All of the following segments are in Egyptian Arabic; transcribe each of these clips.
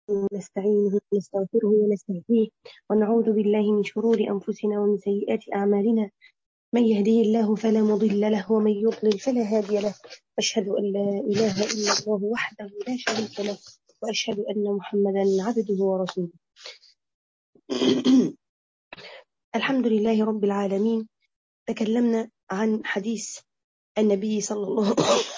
ونستعينه ونستغفره ونستهديه ونعوذ بالله من شرور أنفسنا ومن سيئات أعمالنا من يهديه الله فلا مضل له ومن يضلل فلا هادي له أشهد أن لا إله إلا الله وحده لا شريك له وأشهد أن محمدا عبده ورسوله الحمد لله رب العالمين تكلمنا عن حديث النبي صلى الله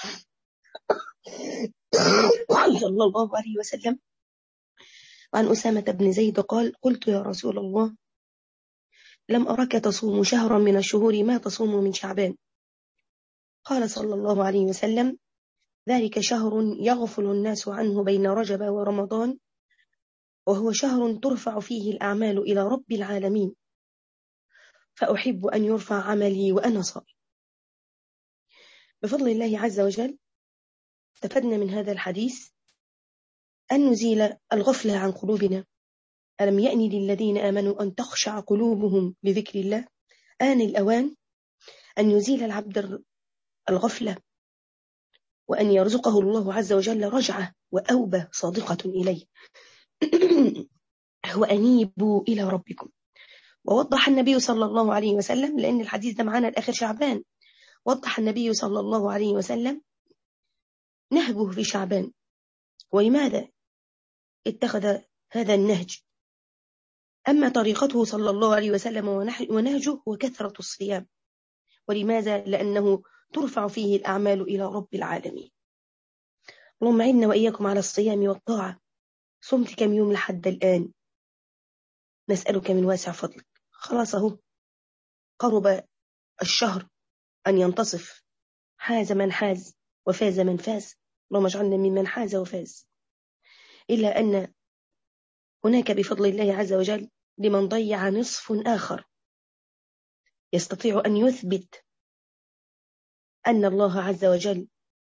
صلى الله عليه وسلم وعن أسامة بن زيد قال قلت يا رسول الله لم أرك تصوم شهرا من الشهور ما تصوم من شعبان قال صلى الله عليه وسلم ذلك شهر يغفل الناس عنه بين رجب ورمضان وهو شهر ترفع فيه الأعمال إلى رب العالمين فأحب أن يرفع عملي وأنا صائم بفضل الله عز وجل استفدنا من هذا الحديث أن نزيل الغفلة عن قلوبنا ألم يأني للذين آمنوا أن تخشع قلوبهم لذكر الله آن الأوان أن يزيل العبد الغفلة وأن يرزقه الله عز وجل رجعة وأوبة صادقة إليه وأنيبوا إلى ربكم ووضح النبي صلى الله عليه وسلم لأن الحديث ده معانا الآخر شعبان وضح النبي صلى الله عليه وسلم نهجه في شعبان ولماذا اتخذ هذا النهج أما طريقته صلى الله عليه وسلم ونهجه هو كثرة الصيام ولماذا؟ لأنه ترفع فيه الأعمال إلى رب العالمين اللهم عنا وإياكم على الصيام والطاعة صمت كم يوم لحد الآن نسألك من واسع فضلك خلاص اهو قرب الشهر أن ينتصف حاز من حاز وفاز من فاز اللهم اجعلنا ممن حاز وفاز إلا أن هناك بفضل الله عز وجل لمن ضيع نصف آخر يستطيع أن يثبت أن الله عز وجل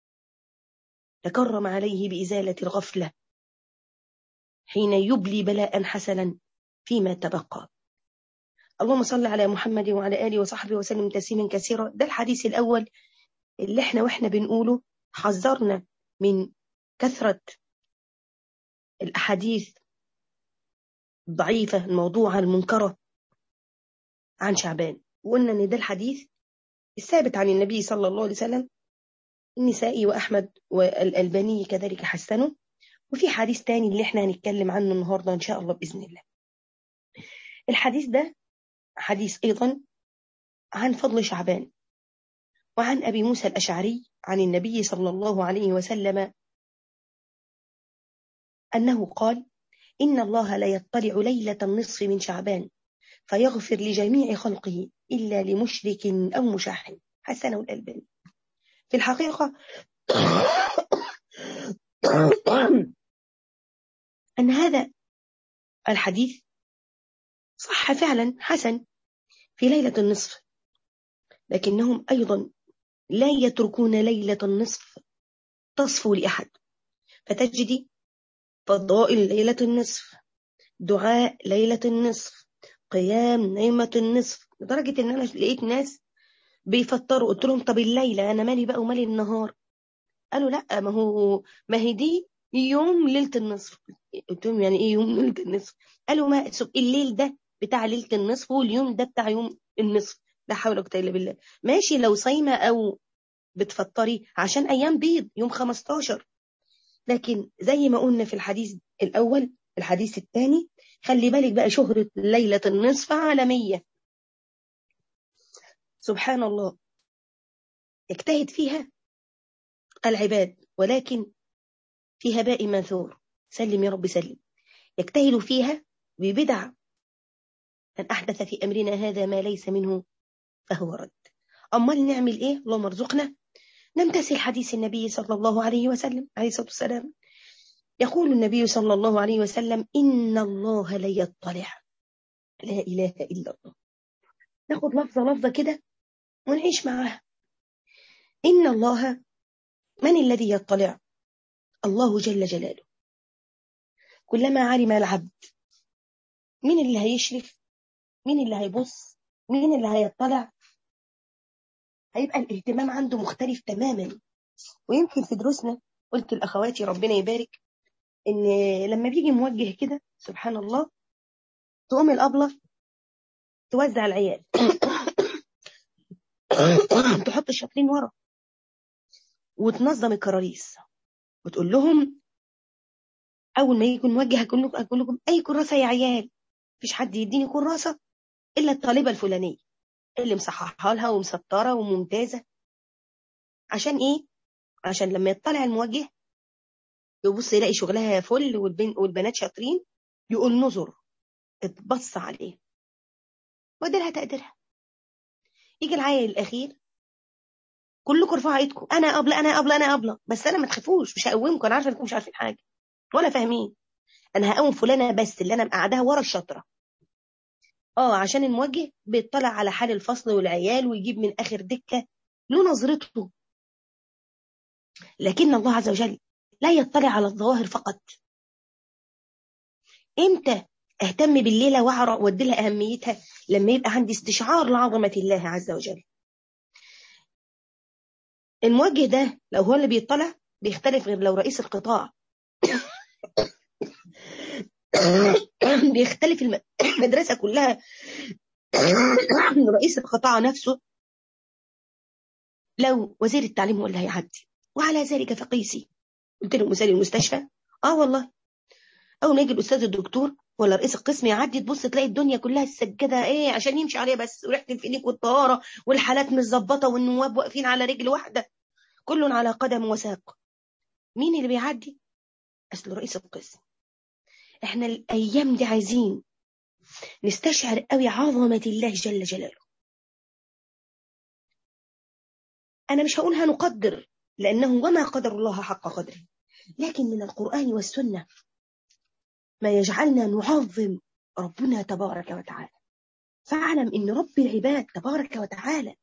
تكرم عليه بإزالة الغفلة حين يبلي بلاء حسنا فيما تبقى اللهم صل على محمد وعلى آله وصحبه وسلم تسليما كثيرا ده الحديث الأول اللي احنا واحنا بنقوله حذرنا من كثرة الأحاديث الضعيفة الموضوعة المنكرة عن شعبان وقلنا ان ده الحديث الثابت عن النبي صلى الله عليه وسلم النسائي وأحمد والألباني كذلك حسنوا وفي حديث تاني اللي احنا هنتكلم عنه النهاردة إن شاء الله بإذن الله الحديث ده حديث أيضا عن فضل شعبان وعن أبي موسى الأشعري عن النبي صلى الله عليه وسلم أنه قال إن الله لا يطلع ليلة النصف من شعبان فيغفر لجميع خلقه إلا لمشرك أو مشاحن حسنه الألباني في الحقيقة أن هذا الحديث صح فعلا حسن في ليلة النصف لكنهم أيضا لا يتركون ليلة النصف تصفو لأحد فتجدي فضائل ليلة النصف دعاء ليلة النصف قيام نيمة النصف لدرجة ان انا لقيت ناس بيفطروا قلت لهم طب الليلة انا مالي بقى ومالي النهار قالوا لا ما هو ما هي دي يوم ليلة النصف قلت لهم يعني ايه يوم ليلة النصف قالوا ما الليل ده بتاع ليلة النصف واليوم ده بتاع يوم النصف لا حول ولا قوة الا بالله ماشي لو صايمة او بتفطري عشان ايام بيض يوم 15 لكن زي ما قلنا في الحديث الأول الحديث الثاني خلي بالك بقى شهرة ليلة النصف عالمية سبحان الله يجتهد فيها العباد ولكن في هباء منثور سلم يا رب سلم يجتهد فيها ببدع من أحدث في أمرنا هذا ما ليس منه فهو رد أمال نعمل إيه اللهم ارزقنا نمتثل حديث النبي صلى الله عليه وسلم عليه الصلاة والسلام يقول النبي صلى الله عليه وسلم إن الله ليطلع لا إله إلا الله ناخد لفظة لفظة كده ونعيش معها إن الله من الذي يطلع الله جل جلاله كلما علم العبد مين اللي هيشرف مين اللي هيبص مين اللي هيطلع هيبقى الاهتمام عنده مختلف تماما ويمكن في دروسنا قلت لأخواتي ربنا يبارك ان لما بيجي موجه كده سبحان الله تقوم الابله توزع العيال تحط الشاطرين ورا وتنظم الكراريس وتقول لهم اول ما يجي موجه هقول لكم هقول لكم اي كراسه يا عيال مفيش حد يديني كراسه الا الطالبه الفلانيه اللي مصححها لها ومسطره وممتازه عشان ايه عشان لما يطلع الموجه يبص يلاقي شغلها فل والبن والبنات شاطرين يقول نظر اتبص عليه وديلها تقديرها يجي العيل الاخير كلكم ارفعوا ايدكم انا ابله انا ابله انا ابله بس انا ما تخافوش مش هقومكم انا عارفه انكم مش عارفين حاجه ولا فاهمين انا هقوم فلانه بس اللي انا مقعدها ورا الشطره اه عشان الموجه بيطلع على حال الفصل والعيال ويجيب من اخر دكه له نظرته لكن الله عز وجل لا يطلع على الظواهر فقط امتى اهتم بالليله واعرف وادي لها اهميتها لما يبقى عندي استشعار لعظمه الله عز وجل الموجه ده لو هو اللي بيطلع بيختلف غير لو رئيس القطاع بيختلف المدرسه كلها رئيس القطاع نفسه لو وزير التعليم هو اللي هيعدي وعلى ذلك فقيسي قلت له مثال المستشفى اه والله اول ما يجي الاستاذ الدكتور ولا رئيس القسم يعدي تبص تلاقي الدنيا كلها السجاده ايه عشان يمشي عليها بس وريحه الفينيك والطهاره والحالات متظبطه والنواب واقفين على رجل واحده كل على قدم وساق مين اللي بيعدي اصل رئيس القسم احنا الايام دي عايزين نستشعر قوي عظمه الله جل جلاله انا مش هقولها نقدر لانه وما قدر الله حق قدره لكن من القران والسنه ما يجعلنا نعظم ربنا تبارك وتعالى فاعلم ان رب العباد تبارك وتعالى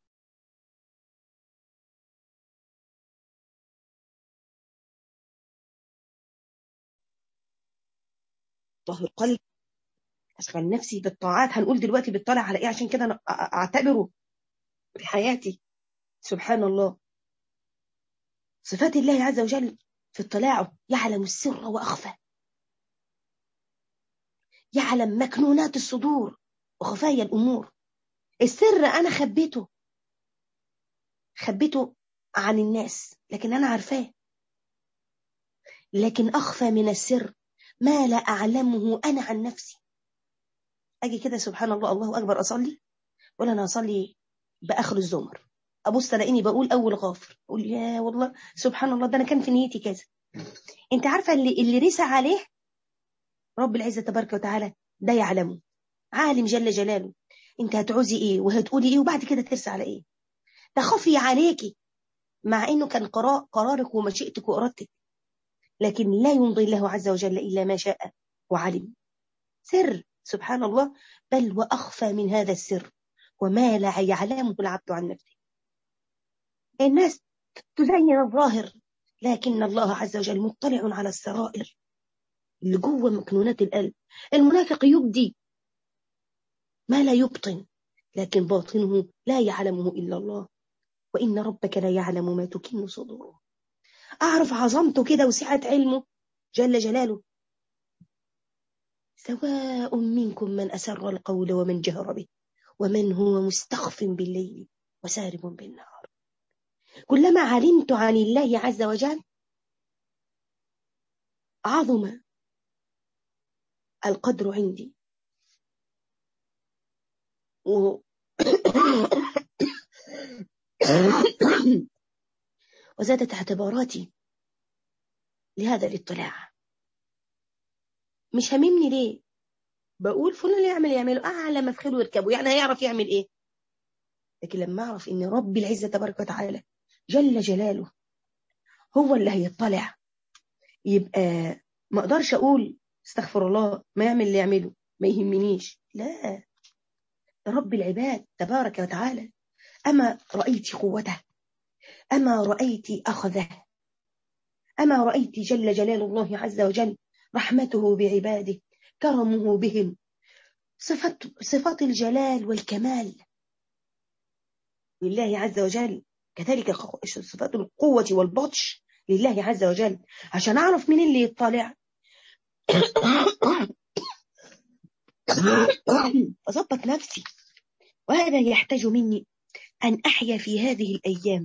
طهر القلب أشغل نفسي بالطاعات هنقول دلوقتي بيطلع على إيه عشان كده أنا أعتبره في حياتي سبحان الله صفات الله عز وجل في اطلاعه يعلم السر وأخفى يعلم مكنونات الصدور وخفايا الأمور السر أنا خبيته خبيته عن الناس لكن أنا عارفاه لكن أخفى من السر ما لا أعلمه أنا عن نفسي أجي كده سبحان الله الله أكبر أصلي ولا أنا أصلي بآخر الزمر أبص ألاقيني بقول أول غافر أقول يا والله سبحان الله ده أنا كان في نيتي كذا أنت عارفة اللي, اللي رسى عليه رب العزة تبارك وتعالى ده يعلمه عالم جل جلاله أنت هتعوزي إيه وهتقولي إيه وبعد كده ترسى على إيه ده خفي عليكي مع إنه كان قرار قرارك ومشيئتك وإرادتك لكن لا يمضي الله عز وجل إلا ما شاء وعلم سر سبحان الله بل وأخفى من هذا السر وما لا يعلمه العبد عن نفسه الناس تزين الظاهر لكن الله عز وجل مطلع على السرائر اللي جوه مكنونات القلب المنافق يبدي ما لا يبطن لكن باطنه لا يعلمه إلا الله وإن ربك لا يعلم ما تكن صدوره أعرف عظمته كده وسعة علمه جل جلاله سواء منكم من أسر القول ومن جهر به ومن هو مستخف بالليل وسارب بالنهار كلما علمت عن الله عز وجل عظم القدر عندي و... وزادت اعتباراتي لهذا الاطلاع مش هممني ليه بقول فلان يعمل يعمله اعلى مفخره يركبه يعني هيعرف يعمل ايه لكن لما اعرف ان رب العزه تبارك وتعالى جل جلاله هو اللي هيطلع يبقى ما اقدرش اقول استغفر الله ما يعمل اللي يعمله ما يهمنيش لا ده رب العباد تبارك وتعالى اما رايت قوته أما رأيت أخذه أما رأيت جل جلال الله عز وجل رحمته بعباده كرمه بهم صفات, صفات الجلال والكمال لله عز وجل كذلك صفات القوة والبطش لله عز وجل عشان أعرف مين اللي يطلع أضبط نفسي وهذا يحتاج مني أن أحيا في هذه الأيام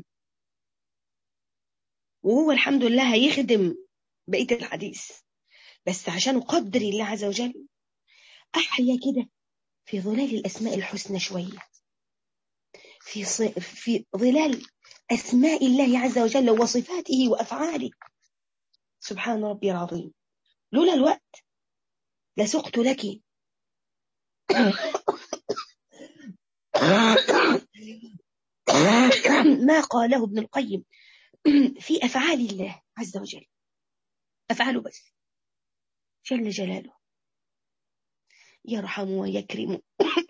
وهو الحمد لله هيخدم بقية الحديث بس عشان أقدر الله عز وجل أحيا كده في ظلال الأسماء الحسنى شوية في ص... في ظلال أسماء الله عز وجل وصفاته وأفعاله سبحان ربي العظيم لولا الوقت لسقت لك ما قاله ابن القيم في أفعال الله عز وجل أفعاله بس جل جلاله يرحم ويكرم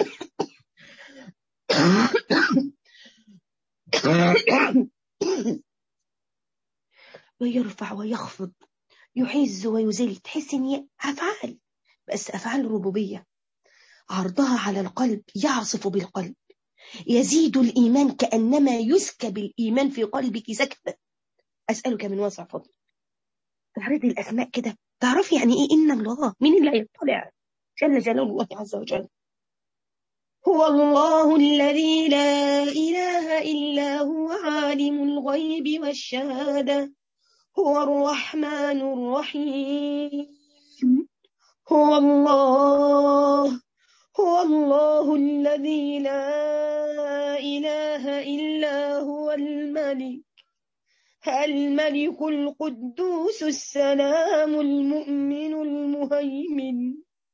ويرفع ويخفض يعز ويذل تحس ان افعال بس افعال ربوبيه عرضها على القلب يعصف بالقلب يزيد الايمان كانما يسكب الايمان في قلبك سكبه اسالك من واسع فضل تعرضي الاسماء كده تعرفي يعني ايه ان الله مين اللي هيطلع جل جلال الله عز وجل هو الله الذي لا إله إلا هو عالم الغيب والشهادة هو الرحمن الرحيم هو الله هو الله الذي لا إله إلا هو الملك الملك القدوس السلام المؤمن المهيمن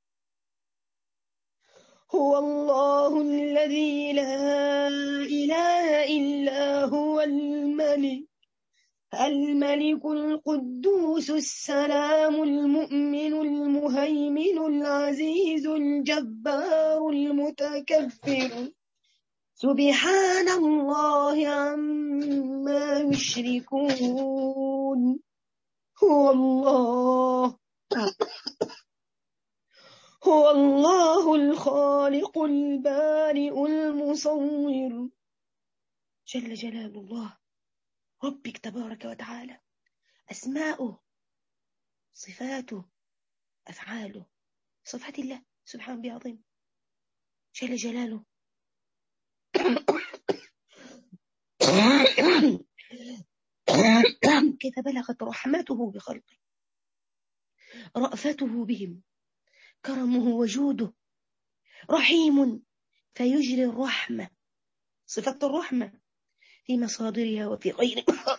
هو الله الذي لا إله إلا هو الملك الملك القدوس السلام المؤمن المهيمن العزيز الجبار المتكبر سبحان الله عما يشركون هو الله هو الله الخالق البارئ المصور جل جلال الله ربك تبارك وتعالى أسماؤه صفاته أفعاله صفات الله سبحان ربي عظيم جل جلاله كيف بلغت رحمته بخلقه رأفته بهم كرمه وجوده رحيم فيجري الرحمة صفة الرحمة في مصادرها وفي غيرها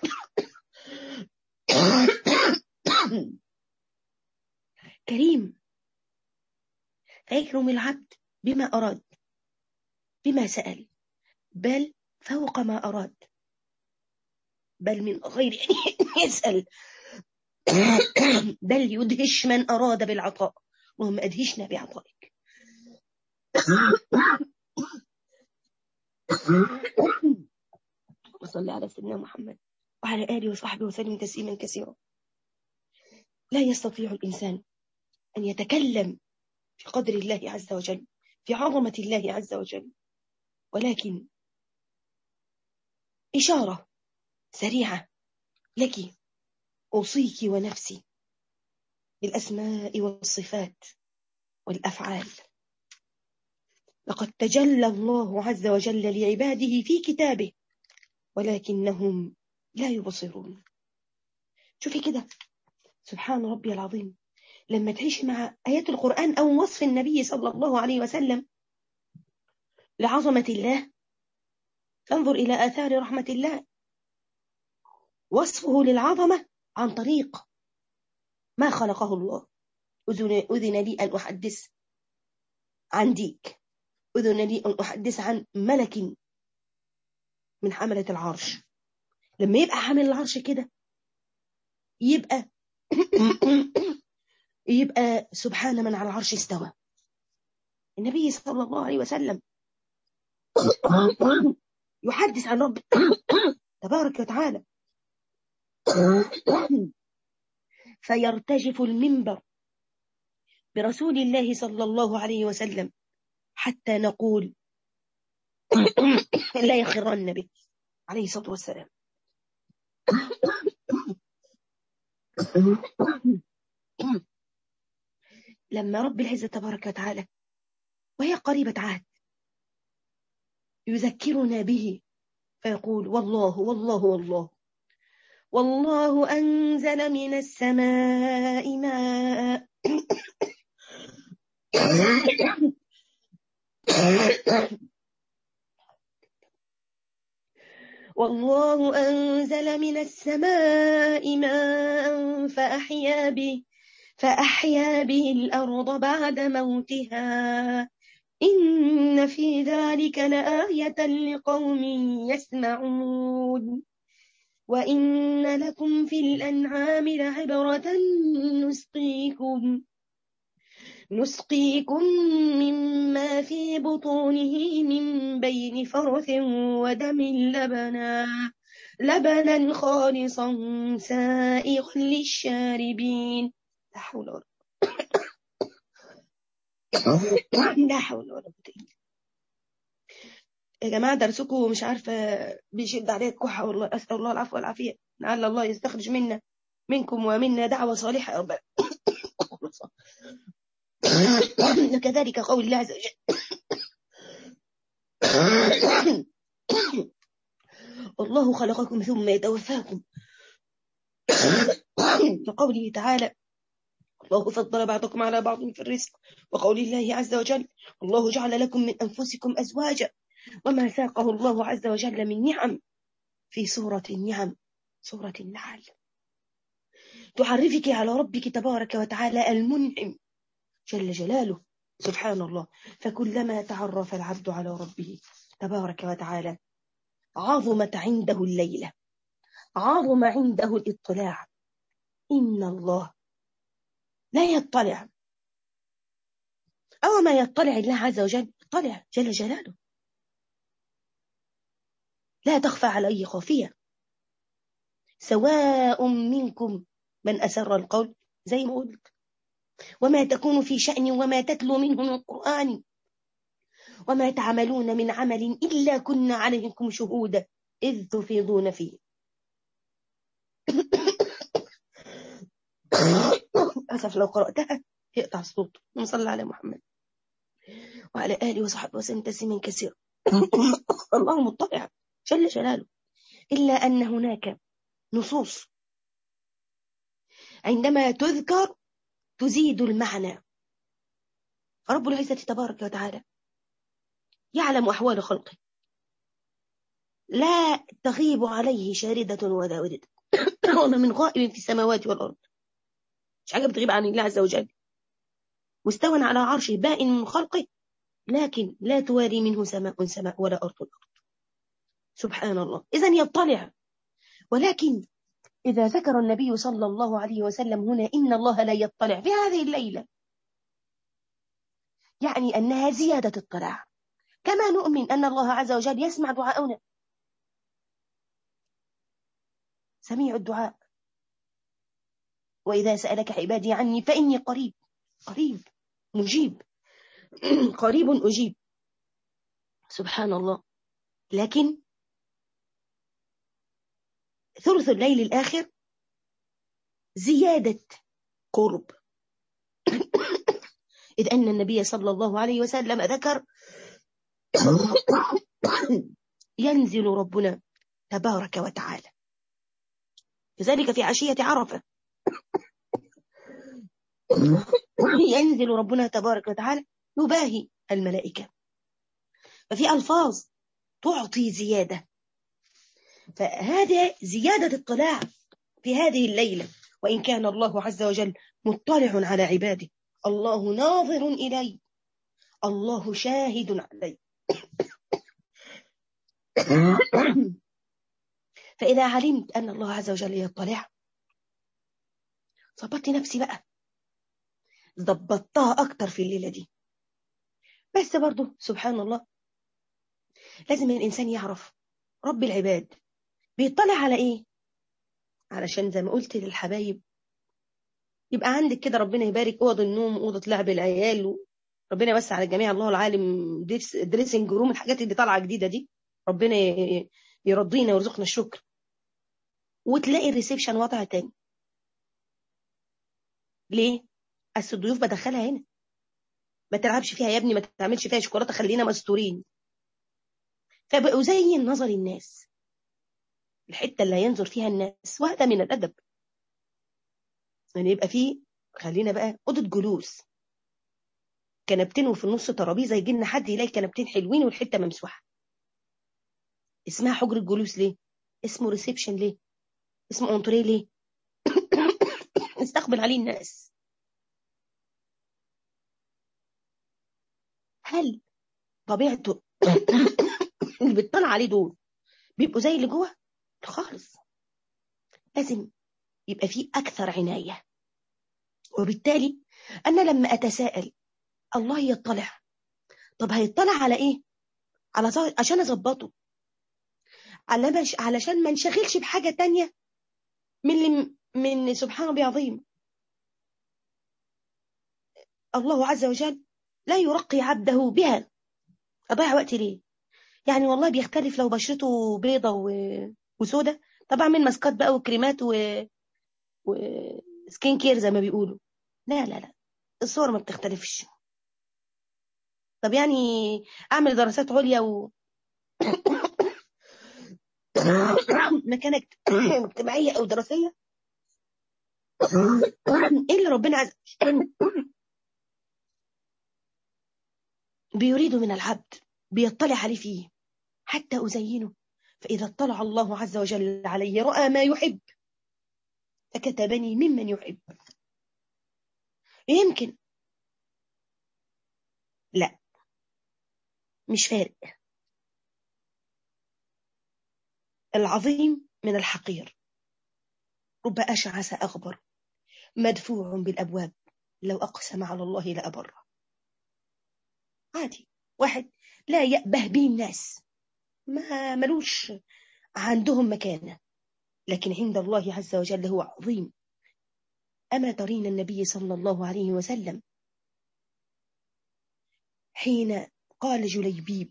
كريم فيكرم العبد بما أراد بما سأل بل فوق ما أراد بل من غير أن يسأل بل يدهش من أراد بالعطاء اللهم أدهشنا بعطائك وصلى على سيدنا محمد وعلى آله وصحبه وسلم تسليما كثيرا لا يستطيع الإنسان أن يتكلم في قدر الله عز وجل في عظمة الله عز وجل ولكن إشارة سريعة لك أوصيك ونفسي بالأسماء والصفات والأفعال لقد تجلى الله عز وجل لعباده في كتابه ولكنهم لا يبصرون شوفي كده سبحان ربي العظيم لما تعيش مع آيات القرآن أو وصف النبي صلى الله عليه وسلم لعظمة الله تنظر إلى آثار رحمة الله وصفه للعظمة عن طريق ما خلقه الله أذن لي أن أحدث عن ديك أذن لي أن أحدث عن ملك من حملة العرش لما يبقى حامل العرش كده يبقى يبقى سبحان من على العرش استوى النبي صلى الله عليه وسلم يحدث عن رب تبارك وتعالى فيرتجف المنبر برسول الله صلى الله عليه وسلم حتى نقول لا يخرن به عليه الصلاة والسلام لما رب العزة تبارك وتعالى وهي قريبة عهد يذكرنا به فيقول والله والله والله والله أنزل من السماء ماء والله أنزل من السماء ماء فأحيا به فأحيا به الأرض بعد موتها إن في ذلك لآية لقوم يسمعون وإن لكم في الأنعام لعبرة نسقيكم نسقيكم مما في بطونه من بين فرث ودم لبنا لبنا خالصا سائغا للشاربين لا حول ولا لا حول ولا قوة يا جماعة درسكم مش عارفة بيشد عليه الكحة والله أسأل الله العفو والعافية لعل الله يستخرج منا منكم ومنا دعوة صالحة يا رب وكذلك قول الله عز وجل والله خلقكم ثم يتوفاكم وقوله تعالى الله فضل بعضكم على بعض في الرزق وقول الله عز وجل الله جعل لكم من أنفسكم أزواجا وما ساقه الله عز وجل من نعم في سورة النعم سورة النحل تعرفك على ربك تبارك وتعالى المنعم جل جلاله سبحان الله فكلما تعرف العبد على ربه تبارك وتعالى عظمت عنده الليلة عظم عنده الاطلاع إن الله لا يطلع أو ما يطلع الله عز وجل يطلع جل جلاله لا تخفى عليه خافية سواء منكم من أسر القول زي ما قلت وما تكون في شأن وما تتلو منه من قرآن وما تعملون من عمل إلا كنا عليكم شهودا إذ تفيضون فيه أسف لو قرأتها يقطع الصوت نصلي على محمد وعلى آله وصحبه وسلم تسليما كثيرا الله مطلع جل جلاله إلا أن هناك نصوص عندما تذكر تزيد المعنى رب العزة تبارك وتعالى يعلم أحوال خلقه لا تغيب عليه شاردة ولا ودد وما من غائب في السماوات والأرض مش حاجة بتغيب عن الله عز وجل مستوى على عرشه بائن من خلقه لكن لا تواري منه سماء سماء ولا أرض الأرض سبحان الله إذا يطلع ولكن إذا ذكر النبي صلى الله عليه وسلم هنا إن الله لا يطلع في هذه الليلة يعني أنها زيادة اطلاع كما نؤمن أن الله عز وجل يسمع دعاءنا سميع الدعاء وإذا سألك عبادي عني فإني قريب قريب مجيب قريب أجيب سبحان الله لكن ثلث الليل الآخر زيادة قرب إذ أن النبي صلى الله عليه وسلم ذكر ينزل ربنا تبارك وتعالى كذلك في عشية عرفة ينزل ربنا تبارك وتعالى يباهي الملائكة ففي ألفاظ تعطي زيادة فهذا زيادة اطلاع في هذه الليلة وإن كان الله عز وجل مطلع على عباده الله ناظر إلي الله شاهد علي فإذا علمت أن الله عز وجل يطلع ظبطت نفسي بقى ضبطتها أكتر في الليلة دي بس برضو سبحان الله لازم الإنسان يعرف رب العباد بيطلع على إيه علشان زي ما قلت للحبايب يبقى عندك كده ربنا يبارك أوض النوم أوضة لعب العيال ربنا يوسع على الجميع الله العالم دريسنج روم الحاجات اللي طالعة جديدة دي ربنا يرضينا ويرزقنا الشكر وتلاقي الريسبشن وضع تاني ليه بس الضيوف بدخلها هنا ما تلعبش فيها يا ابني ما تعملش فيها شوكولاته خلينا مستورين فبقوا زي نظر الناس الحته اللي هينظر فيها الناس وهذا من الادب يعني يبقى فيه خلينا بقى اوضه جلوس كنبتين وفي النص ترابيزه يجي لنا حد يلاقي كنبتين حلوين والحته ممسوحه اسمها حجر الجلوس ليه اسمه ريسبشن ليه اسمه اونتريه ليه نستقبل عليه الناس هل طبيعته اللي بتطلع عليه دول بيبقوا زي اللي جوه خالص لازم يبقى فيه أكثر عناية وبالتالي أنا لما أتساءل الله يطلع طب هيطلع على إيه؟ على ظاهر عشان أظبطه على مش... علشان ما انشغلش بحاجة تانية من اللي من سبحان ربي عظيم الله عز وجل لا يرقي عبده بها أضيع وقتي ليه يعني والله بيختلف لو بشرته بيضة و... وسودة طبعا من ماسكات بقى وكريمات و... وسكين كير زي ما بيقولوا لا لا لا الصور ما بتختلفش طب يعني اعمل دراسات عليا و مكانة اجتماعية او دراسية ايه اللي ربنا عز بيريد من العبد بيطلع عليه فيه حتى أزينه فإذا اطلع الله عز وجل علي رأى ما يحب فكتبني ممن يحب يمكن لا مش فارق العظيم من الحقير رب أشعث أغبر مدفوع بالأبواب لو أقسم على الله لأبر عادي واحد لا يأبه به الناس ما ملوش عندهم مكانة لكن عند الله عز وجل هو عظيم أما ترين النبي صلى الله عليه وسلم حين قال جليبيب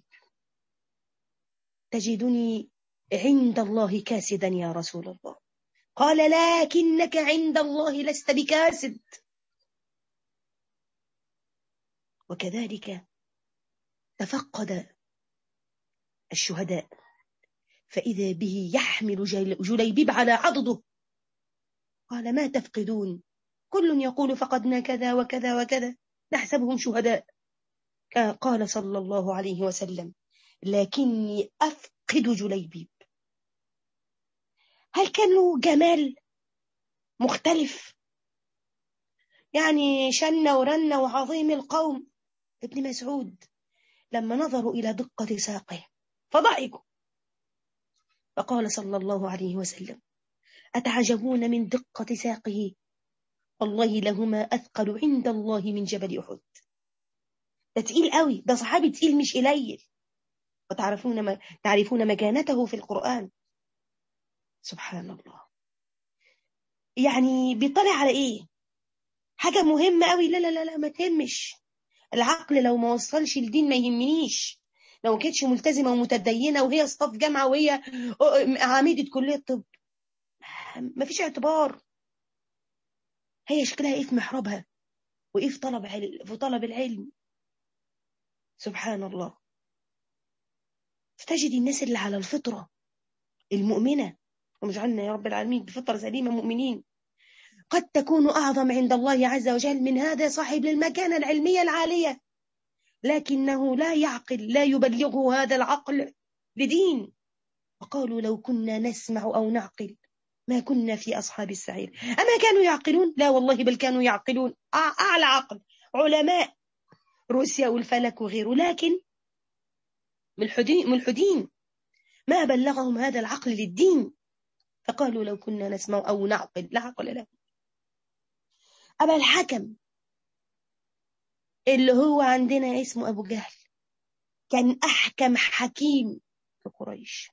تجدني عند الله كاسدا يا رسول الله قال لكنك عند الله لست بكاسد وكذلك تفقد الشهداء فإذا به يحمل جليبيب على عضده قال ما تفقدون كل يقول فقدنا كذا وكذا وكذا نحسبهم شهداء قال صلى الله عليه وسلم لكني أفقد جليبيب هل كان له جمال مختلف يعني شن ورن وعظيم القوم ابن مسعود لما نظروا إلى دقة ساقه فضحكوا فقال صلى الله عليه وسلم أتعجبون من دقة ساقه والله لهما أثقل عند الله من جبل أحد ده تقيل قوي ده صحابي تقيل مش قليل وتعرفون ما تعرفون مكانته في القرآن سبحان الله يعني بيطلع على ايه حاجة مهمة قوي لا لا لا لا ما تهمش العقل لو ما وصلش الدين ما يهمنيش لو ما كانتش ملتزمة ومتدينة وهي صف جامعة وهي عميدة كلية طب ما فيش اعتبار هي شكلها ايه في محرابها وايه في طلب علم في طلب العلم سبحان الله فتجد الناس اللي على الفطرة المؤمنة ومجعلنا يا رب العالمين بفطرة سليمة مؤمنين قد تكون أعظم عند الله عز وجل من هذا صاحب المكانة العلمية العالية لكنه لا يعقل لا يبلغه هذا العقل لدين وقالوا لو كنا نسمع أو نعقل ما كنا في أصحاب السعير أما كانوا يعقلون لا والله بل كانوا يعقلون أعلى عقل علماء روسيا والفلك وغيره لكن ملحدين, ملحدين ما بلغهم هذا العقل للدين فقالوا لو كنا نسمع أو نعقل لا عقل له أبا الحكم اللي هو عندنا اسمه أبو جهل كان أحكم حكيم في قريش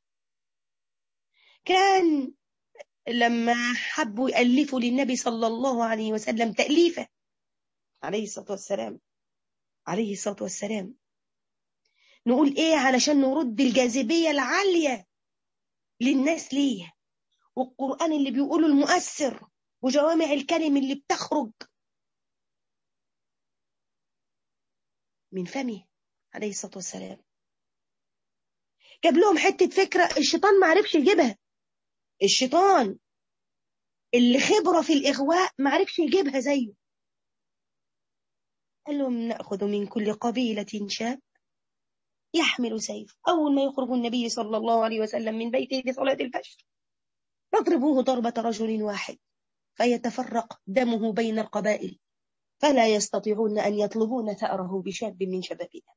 كان لما حبوا يألفوا للنبي صلى الله عليه وسلم تأليفة عليه الصلاة والسلام عليه الصلاة والسلام نقول ايه علشان نرد الجاذبية العالية للناس ليه والقرآن اللي بيقوله المؤثر وجوامع الكلم اللي بتخرج من فمه عليه الصلاة والسلام جاب لهم حتة فكرة الشيطان ما عرفش يجيبها الشيطان اللي خبرة في الإغواء ما عرفش يجيبها زيه قال لهم نأخذ من كل قبيلة شاب يحمل سيف أول ما يخرج النبي صلى الله عليه وسلم من بيته لصلاة الفجر نضربوه ضربة رجل واحد فيتفرق دمه بين القبائل فلا يستطيعون أن يطلبون ثأره بشاب من شبابنا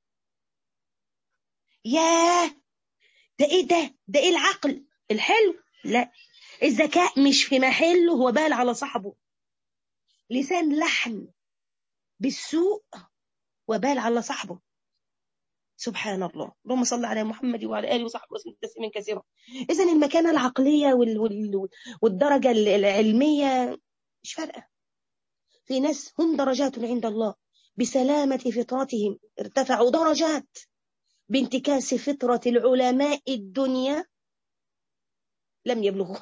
ياه ده ايه ده ده ايه العقل الحلو لا الذكاء مش في محله هو بال على صاحبه لسان لحن بالسوء وبال على صاحبه سبحان الله اللهم صل على محمد وعلى اله وصحبه وسلم تسليما كثيرا اذا المكانه العقليه وال... وال... والدرجه العلميه مش فارقه في ناس هم درجات عند الله بسلامه فطرتهم ارتفعوا درجات بانتكاس فطره العلماء الدنيا لم يبلغوا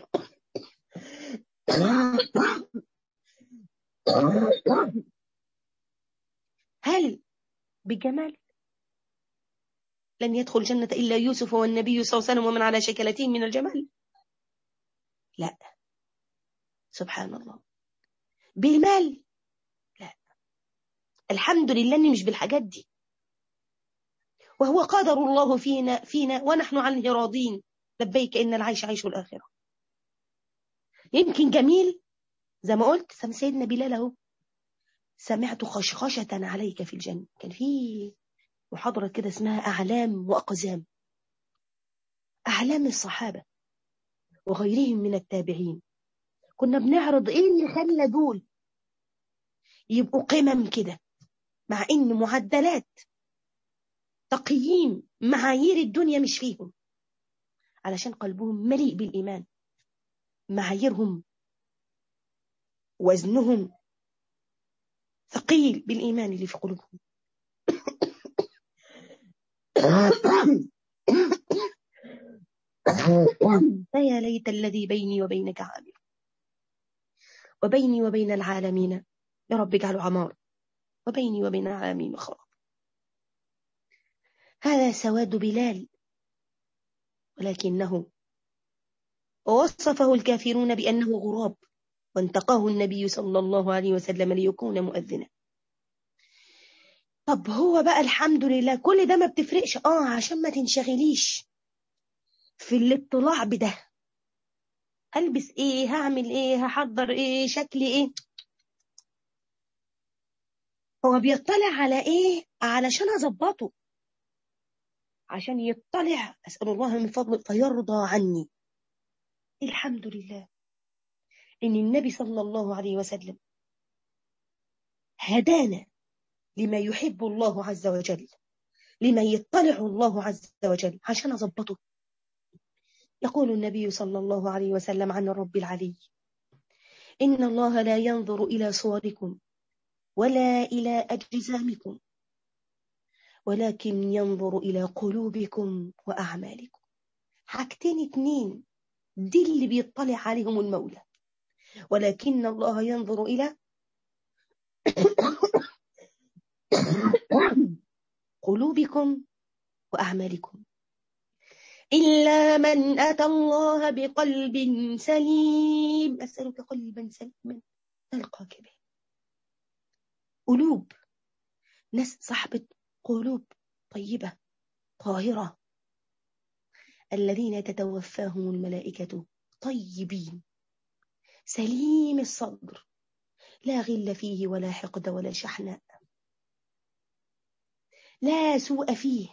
هل بجمال لن يدخل الجنة إلا يوسف والنبي صلى الله عليه وسلم ومن على شكلتين من الجمال لا سبحان الله بالمال لا الحمد لله أني مش بالحاجات دي وهو قدر الله فينا فينا ونحن عنه راضين لبيك إن العيش عيش الآخرة يمكن جميل زي ما قلت سم سيدنا بلال اهو سمعت خشخشة عليك في الجنة كان في محاضرة كده اسمها أعلام وأقزام أعلام الصحابة وغيرهم من التابعين كنا بنعرض إيه اللي خلى دول يبقوا قمم كده مع إن معدلات تقييم معايير الدنيا مش فيهم علشان قلبهم مليء بالإيمان معاييرهم وزنهم ثقيل بالإيمان اللي في قلوبهم فيا ليت الذي بيني وبينك عامر وبيني وبين العالمين يا رب اجعله عمار وبيني وبين العالمين خراب هذا سواد بلال ولكنه ووصفه الكافرون بأنه غراب وانتقاه النبي صلى الله عليه وسلم ليكون مؤذنا طب هو بقى الحمد لله كل ده ما بتفرقش اه عشان ما تنشغليش في الاطلاع بده هلبس ايه هعمل ايه هحضر ايه شكلي ايه هو بيطلع على ايه علشان اظبطه عشان يطلع اسال الله من فضله فيرضى عني الحمد لله ان النبي صلى الله عليه وسلم هدانا لما يحب الله عز وجل لما يطلع الله عز وجل عشان أضبطه يقول النبي صلى الله عليه وسلم عن الرب العلي إن الله لا ينظر إلى صوركم ولا إلى أجسامكم ولكن ينظر إلى قلوبكم وأعمالكم حاجتين اتنين دي اللي بيطلع عليهم المولى ولكن الله ينظر إلى قلوبكم وأعمالكم إلا من أتى الله بقلب سليم أسألك قلبا سليما تلقاك به قلوب ناس صاحبة قلوب طيبة طاهرة الذين تتوفاهم الملائكة طيبين سليم الصدر لا غل فيه ولا حقد ولا شحناء لا سوء فيه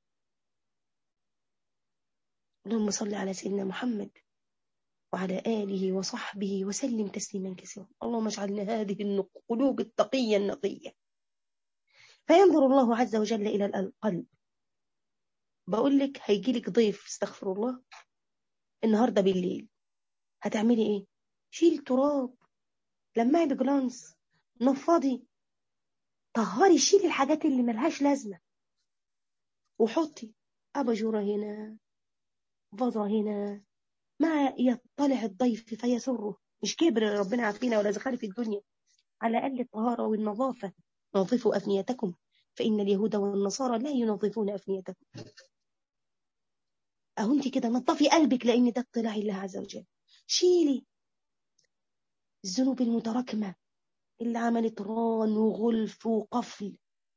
اللهم صل على سيدنا محمد وعلى آله وصحبه وسلم تسليما كثيرا اللهم اجعلنا هذه القلوب التقية النقية فينظر الله عز وجل إلى القلب بقول لك هيجي لك ضيف استغفر الله النهاردة بالليل هتعملي ايه شيل تراب لمعي بجلانس نفضي طهري شيلي الحاجات اللي ملهاش لازمة وحطي أباجورة هنا فضة هنا ما يطلع الضيف فيسره مش كبر ربنا عافينا ولا زخارف في الدنيا على الأقل الطهارة والنظافة نظفوا أفنيتكم فإن اليهود والنصارى لا ينظفون أفنيتهم أهو أنت كده نظفي قلبك لأن ده اطلاع الله عز وجل شيلي الذنوب المتراكمة اللي عملت ران وغلف وقفل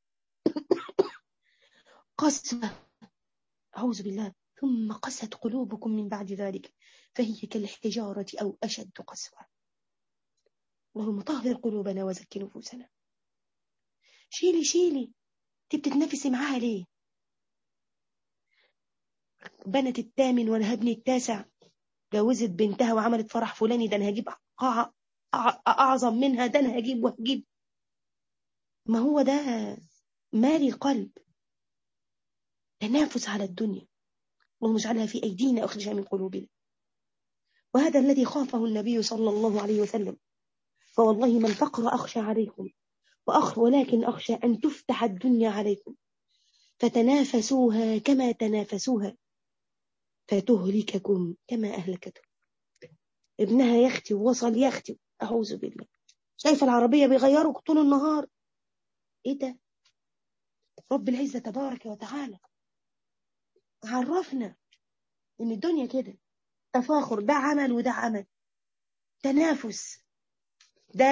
قسوة أعوذ بالله ثم قست قلوبكم من بعد ذلك فهي كالحجارة أو أشد قسوة اللهم طهر قلوبنا وزكي نفوسنا شيلي شيلي انت بتتنافسي معاها ليه بنت الثامن وانا هبني التاسع جوزت بنتها وعملت فرح فلاني ده انا هجيب قاعة اعظم منها ده انا هجيب وهجيب ما هو ده مالي قلب تنافس على الدنيا اللهم اجعلها في ايدينا اخرجها من قلوبنا وهذا الذي خافه النبي صلى الله عليه وسلم فوالله ما الفقر اخشى عليكم وأخ ولكن أخشى أن تفتح الدنيا عليكم فتنافسوها كما تنافسوها فتهلككم كما أهلكتهم ابنها يختي ووصل يختي أعوذ بالله شايفة العربية بيغيروا طول النهار إيه ده رب العزة تبارك وتعالى عرفنا إن الدنيا كده تفاخر ده عمل وده عمل تنافس ده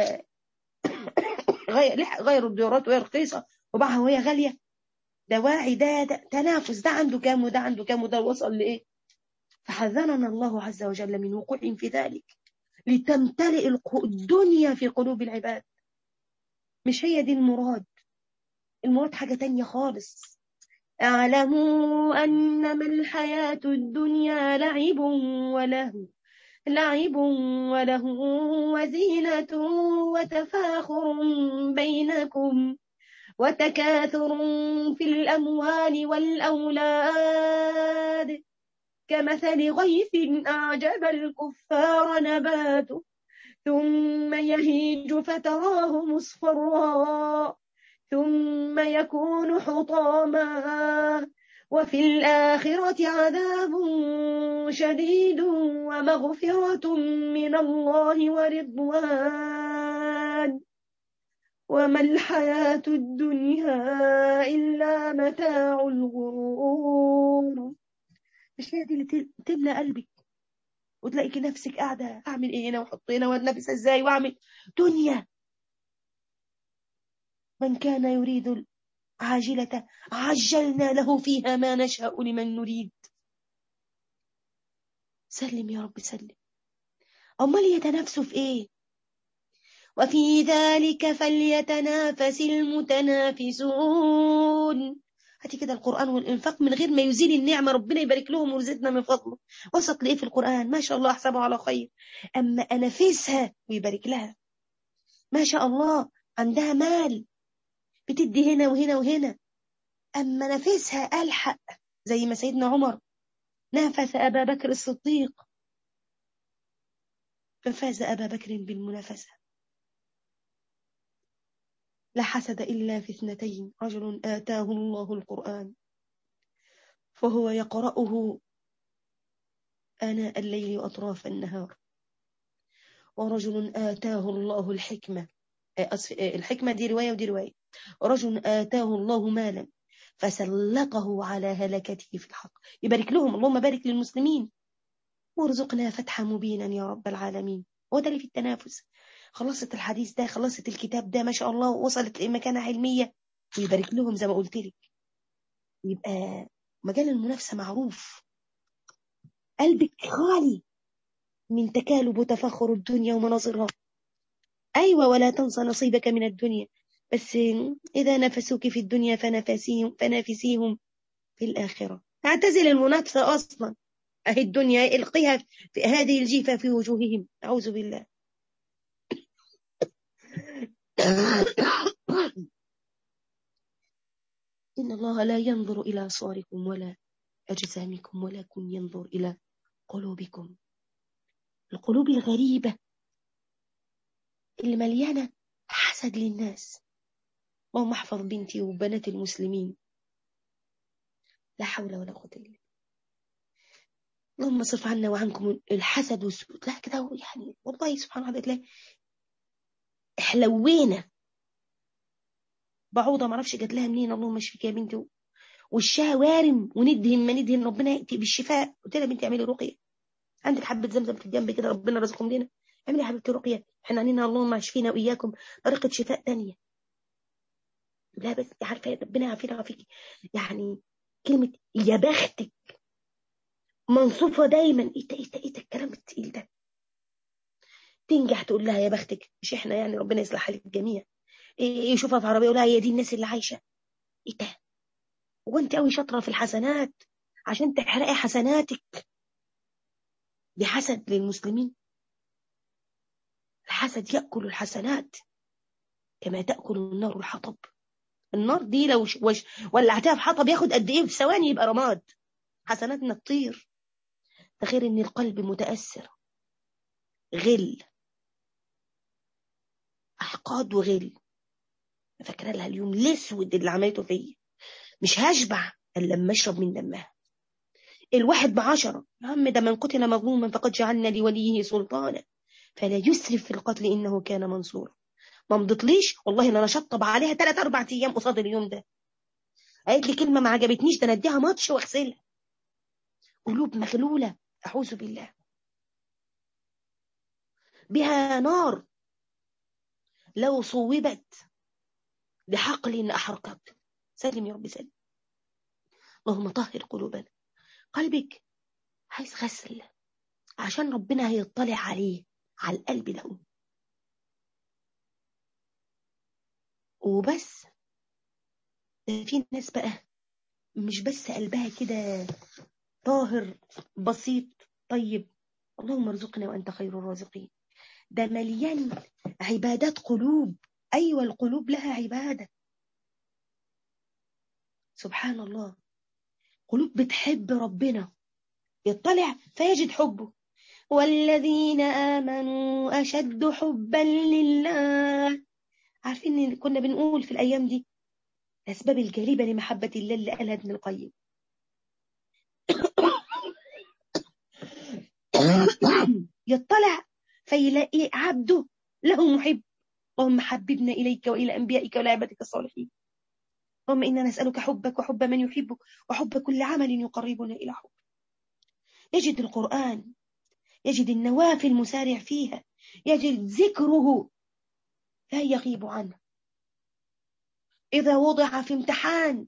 غير غيروا الديورات وهي رخيصة وباعها وهي غالية دواعي ده, ده تنافس ده عنده كام وده عنده كام وده وصل لإيه فحذرنا الله عز وجل من وقوع في ذلك لتمتلئ الدنيا في قلوب العباد مش هي دي المراد المراد حاجة تانية خالص اعلموا أنما الحياة الدنيا لعب ولهو لعب وله وزينة وتفاخر بينكم وتكاثر في الأموال والأولاد كمثل غيث أعجب الكفار نباته ثم يهيج فتراه مصفرا ثم يكون حطاما وفي الآخرة عذاب شديد ومغفرة من الله ورضوان وما الحياة الدنيا إلا متاع الغرور مش هي دي اللي تملى قلبك وتلاقي نفسك قاعدة أعمل إيه هنا وأحط هنا وأتنفس إزاي وأعمل دنيا من كان يريد عاجلة عجلنا له فيها ما نشاء لمن نريد سلم يا رب سلم أمال يتنافسوا في إيه وفي ذلك فليتنافس المتنافسون هاتي كده القرآن والإنفاق من غير ما يزيل النعمة ربنا يبارك لهم ويرزقنا من فضله وسط لإيه في القرآن ما شاء الله أحسبه على خير أما أنفسها ويبارك لها ما شاء الله عندها مال بتدي هنا وهنا وهنا أما نفسها ألحق زي ما سيدنا عمر نافس أبا بكر الصديق ففاز أبا بكر بالمنافسة لا حسد إلا في اثنتين رجل آتاه الله القرآن فهو يقرأه آناء الليل وأطراف النهار ورجل آتاه الله الحكمة الحكمة دي رواية ودي رواية ورجل آتاه الله مالا فسلطه على هلكته في الحق يبارك لهم اللهم بارك للمسلمين وارزقنا فتحا مبينا يا رب العالمين هو ده اللي في التنافس خلصت الحديث ده خلصت الكتاب ده ما شاء الله وصلت لمكانة علمية ويبارك لهم زي ما قلت لك يبقى مجال المنافسة معروف قلبك خالي من تكالب وتفخر الدنيا ومناظرها أيوة ولا تنسى نصيبك من الدنيا بس إذا نفسوك في الدنيا فنفسيهم, فنافسيهم في الآخرة اعتزل المنافسة أصلا أهي الدنيا القيها في هذه الجيفة في وجوههم أعوذ بالله إن الله لا ينظر إلى صوركم ولا أجسامكم ولكن ينظر إلى قلوبكم القلوب الغريبة اللي مليانة حسد للناس اللهم احفظ بنتي وبنات المسلمين لا حول ولا قوة إلا بالله اللهم صرف عنا وعنكم الحسد والسوء لا كده يعني والله سبحان الله تلاقي احلوينا بعوضه ما اعرفش جات لها منين اللهم اشفيك يا بنتي وشها وارم وندهن ما ندهن ربنا ياتي بالشفاء قلت لها بنتي اعملي رقيه عندك حبه زمزم في الجنب كده ربنا رزقهم لنا اعملي يا حبيبتي رقيه احنا عنينا اللهم اشفينا واياكم طريقه شفاء ثانيه لا بس عارفه ربنا يعافينا ويعافيكي يعني كلمه يا بختك منصوفه دايما ايه ده ايه ده ايه ده الكلام التقيل ده تنجح تقول لها يا بختك مش احنا يعني ربنا يصلح حال الجميع إيه يشوفها في عربيه يقول لها هي دي الناس اللي عايشه ايه ده هو انت قوي شاطره في الحسنات عشان تحرقي حسناتك دي حسد للمسلمين الحسد ياكل الحسنات كما تاكل النار الحطب النار دي لو وش ولعتها في حطب ياخد قد ايه في ثواني يبقى رماد حسناتنا تطير تخيل ان القلب متاثر غل احقاد وغل فاكره لها اليوم الاسود اللي عملته فيا مش هشبع الا لما اشرب من دمها الواحد بعشرة يا عم ده من قتل مظلوما فقد جعلنا لوليه سلطانا فلا يسرف في القتل انه كان منصورا ما مضتليش والله انا شطب عليها ثلاث اربع ايام قصاد اليوم ده قالت لي كلمه ما عجبتنيش ده انا اديها ماتش واغسلها قلوب مغلوله اعوذ بالله بها نار لو صوبت بحقل احرقت سلم يا رب سلم اللهم طهر قلوبنا قلبك عايز غسل عشان ربنا هيطلع عليه على القلب ده وبس في ناس بقى مش بس قلبها كده طاهر بسيط طيب اللهم ارزقنا وانت خير الرازقين ده مليان عبادات قلوب ايوه القلوب لها عباده سبحان الله قلوب بتحب ربنا يطلع فيجد حبه والذين آمنوا أشد حبا لله عارفين إن كنا بنقول في الأيام دي الأسباب الجالبة لمحبة الله اللي قالها ابن القيم يطلع فيلاقي عبده له محب اللهم حببنا إليك وإلى أنبيائك وإلى عبادك الصالحين اللهم إنا نسألك حبك وحب من يحبك وحب كل عمل يقربنا إلى حبك يجد القرآن يجد النوافل المسارع فيها يجد ذكره لا يغيب عنه إذا وضع في امتحان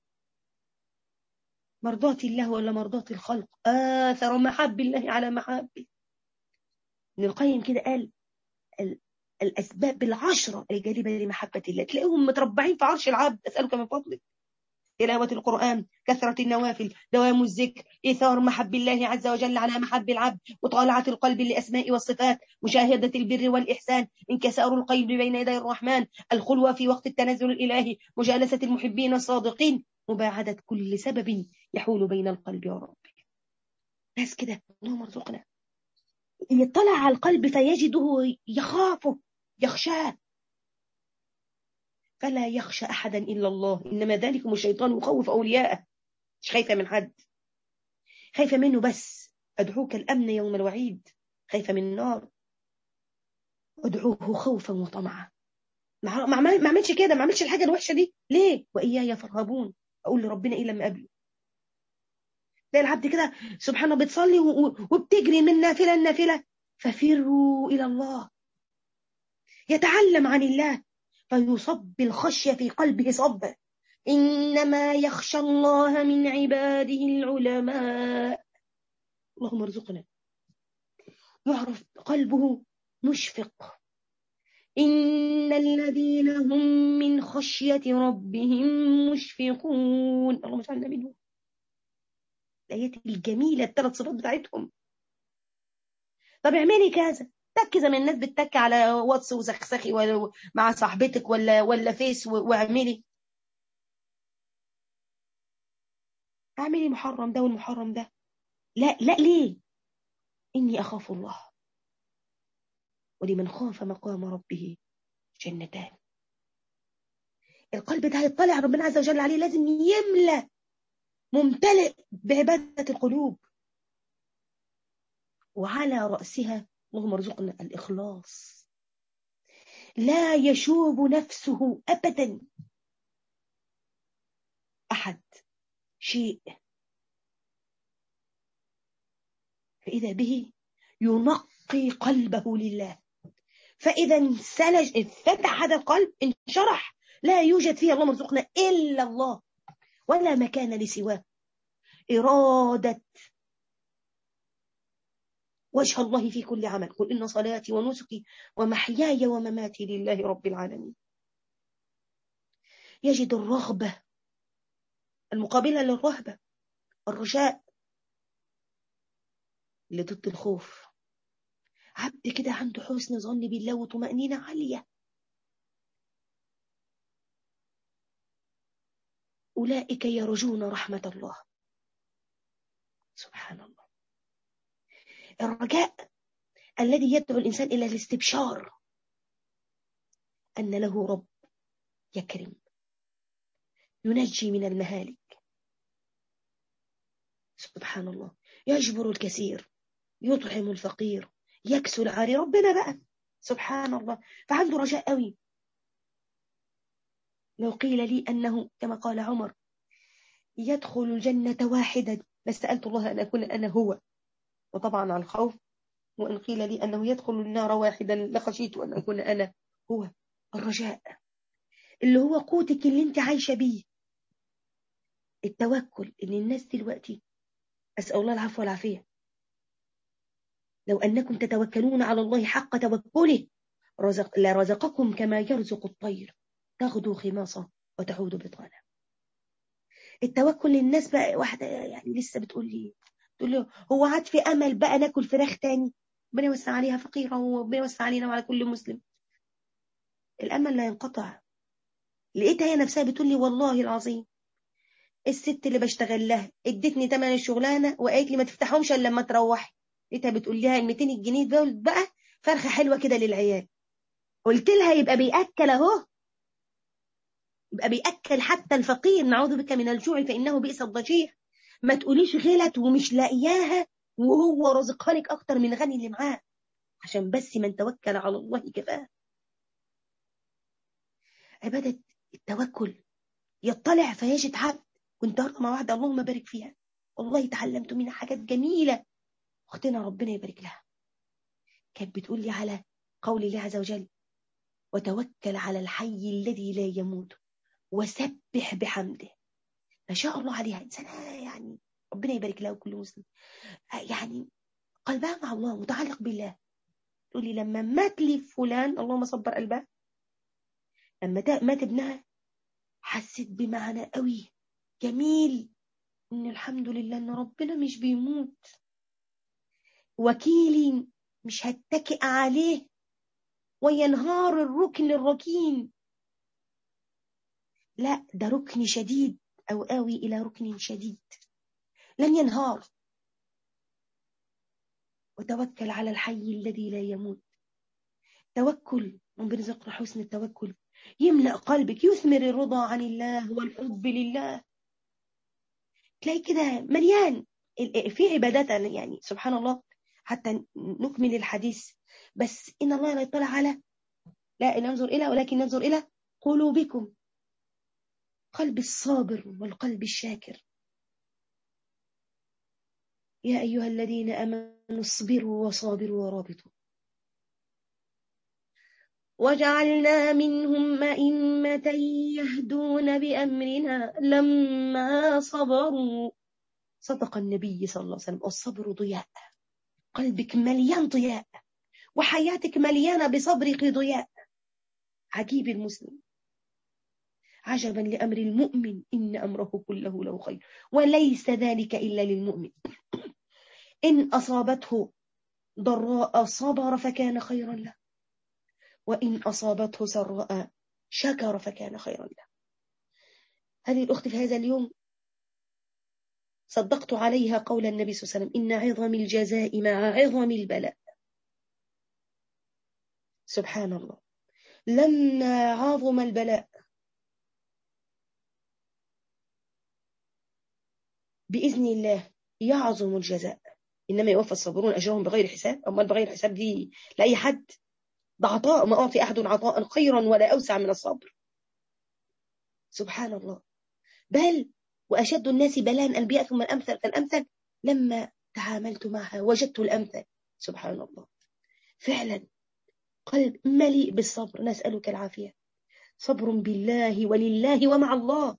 مرضاة الله ولا مرضاة الخلق آثر محب الله على محبه ابن القيم كده قال الأسباب العشرة الجالبة لمحبة الله تلاقيهم متربعين في عرش العبد أسألك من فضلك تلاوة القرآن كثرة النوافل دوام الذكر إيثار محب الله عز وجل على محب العبد مطالعة القلب للأسماء والصفات مشاهدة البر والإحسان انكسار القلب بين يدي الرحمن الخلوة في وقت التنزل الإلهي مجالسة المحبين الصادقين مباعدة كل سبب يحول بين القلب وربك ناس كده اللهم ارزقنا يطلع على القلب فيجده يخافه يخشاه فلا يخشى أحدا إلا الله إنما ذلكم الشيطان يخوف أولياءه مش خايفة من حد خايفة منه بس أدعوك الأمن يوم الوعيد خايفة من النار أدعوه خوفا وطمعا ما ما عملش كده ما عملش الحاجة الوحشة دي ليه وإياي فارهبون أقول لربنا إيه لما قبله تلاقي العبد كده سبحانه بتصلي وبتجري من نافلة لنافلة ففروا إلى الله يتعلم عن الله فيصب الخشية في قلبه صبا إنما يخشى الله من عباده العلماء اللهم ارزقنا يعرف قلبه مشفق إن الذين هم من خشية ربهم مشفقون اللهم اجعلنا منهم الآيات الجميلة الثلاث صفات بتاعتهم طب اعملي كذا تك زي ما الناس بتتك على واتس وسخسخي مع صاحبتك ولا ولا فيس واعملي اعملي محرم ده والمحرم ده لا لا ليه اني اخاف الله ولمن خاف مقام ربه جنتان القلب ده هيطلع ربنا عز وجل عليه لازم يملى ممتلئ بعبادة القلوب وعلى رأسها اللهم ارزقنا الإخلاص لا يشوب نفسه أبدا أحد شيء فإذا به ينقي قلبه لله فإذا انسلج فتح هذا القلب انشرح لا يوجد فيه الله مرزقنا إلا الله ولا مكان لسواه إرادة وجه الله في كل عمل قل إن صلاتي ونسكي ومحياي ومماتي لله رب العالمين يجد الرغبة المقابلة للرهبة الرجاء اللي ضد الخوف عبد كده عنده حسن ظن بالله وطمأنينة عالية أولئك يرجون رحمة الله سبحان الله الرجاء الذي يدعو الإنسان إلى الاستبشار أن له رب يكرم ينجي من المهالك سبحان الله يجبر الكثير يطعم الفقير يكسو العاري ربنا بقى سبحان الله فعنده رجاء قوي لو قيل لي أنه كما قال عمر يدخل الجنة واحدا لسألت الله أن أكون أنا هو وطبعا على الخوف وإن قيل لي أنه يدخل النار واحدا لخشيت أن أكون أنا هو الرجاء اللي هو قوتك اللي انت عايشة بيه التوكل ان الناس دلوقتي أسأل الله العفو والعافية لو أنكم تتوكلون على الله حق توكله رزق لرزقكم كما يرزق الطير تغدو خماصة وتعود بطانة التوكل للناس بقى واحدة يعني لسه بتقول لي تقول له هو عاد في أمل بقى ناكل فراخ تاني ربنا يوسع عليها فقيرة وربنا يوسع علينا وعلى كل مسلم الأمل لا ينقطع لقيتها هي نفسها بتقول لي والله العظيم الست اللي بشتغل لها ادتني تمن الشغلانه وقالت لي ما تفتحهمش الا لما تروحي لقيتها بتقول لها ال 200 جنيه دول بقى فرخه حلوه كده للعيال قلت لها يبقى بياكل اهو يبقى بياكل حتى الفقير نعوذ بك من الجوع فانه بئس الضجيع ما تقوليش غلت ومش لاقياها وهو رزقها لك اكتر من غني اللي معاه عشان بس من توكل على الله كفاه عباده التوكل يطلع فيجد عبد كنت أرى مع واحدة اللهم بارك فيها والله تعلمت منها حاجات جميلة أختنا ربنا يبارك لها كانت بتقول لي على قول الله عز وجل وتوكل على الحي الذي لا يموت وسبح بحمده ما شاء الله عليها إنسانة يعني ربنا يبارك لها وكل مسلم يعني قلبها مع الله متعلق بالله تقول لي لما مات لي فلان اللهم صبر قلبها لما مات ابنها حسيت بمعنى قوي جميل ان الحمد لله ان ربنا مش بيموت وكيلي مش هتكئ عليه وينهار الركن الركين لا ده ركن شديد او اوي الى ركن شديد لن ينهار وتوكل على الحي الذي لا يموت توكل ربنا يرزقنا حسن التوكل يملأ قلبك يثمر الرضا عن الله والحب لله تلاقي كده مليان في عبادات يعني سبحان الله حتى نكمل الحديث بس إن الله لا يطلع على لا ننظر إلى ولكن ننظر إلى قلوبكم قلب الصابر والقلب الشاكر يا أيها الذين أمنوا اصبروا وصابروا ورابطوا وجعلنا منهم أئمة يهدون بأمرنا لما صبروا صدق النبي صلى الله عليه وسلم الصبر ضياء قلبك مليان ضياء وحياتك مليانة بصبرك ضياء عجيب المسلم عجبا لأمر المؤمن إن أمره كله له خير وليس ذلك إلا للمؤمن إن أصابته ضراء صبر فكان خيرا له وإن أصابته سراء شكر فكان خيرا له هذه الأخت في هذا اليوم صدقت عليها قول النبي صلى الله عليه وسلم إن عظم الجزاء مع عظم البلاء سبحان الله لما عظم البلاء بإذن الله يعظم الجزاء إنما يوفى الصابرون أجرهم بغير حساب أمال بغير حساب دي لأي حد ده عطاء ما أعطي أحد عطاء خيرا ولا أوسع من الصبر سبحان الله بل وأشد الناس بلاء الأنبياء ثم الأمثل فالأمثل لما تعاملت معها وجدت الأمثل سبحان الله فعلا قلب مليء بالصبر نسألك العافية صبر بالله ولله ومع الله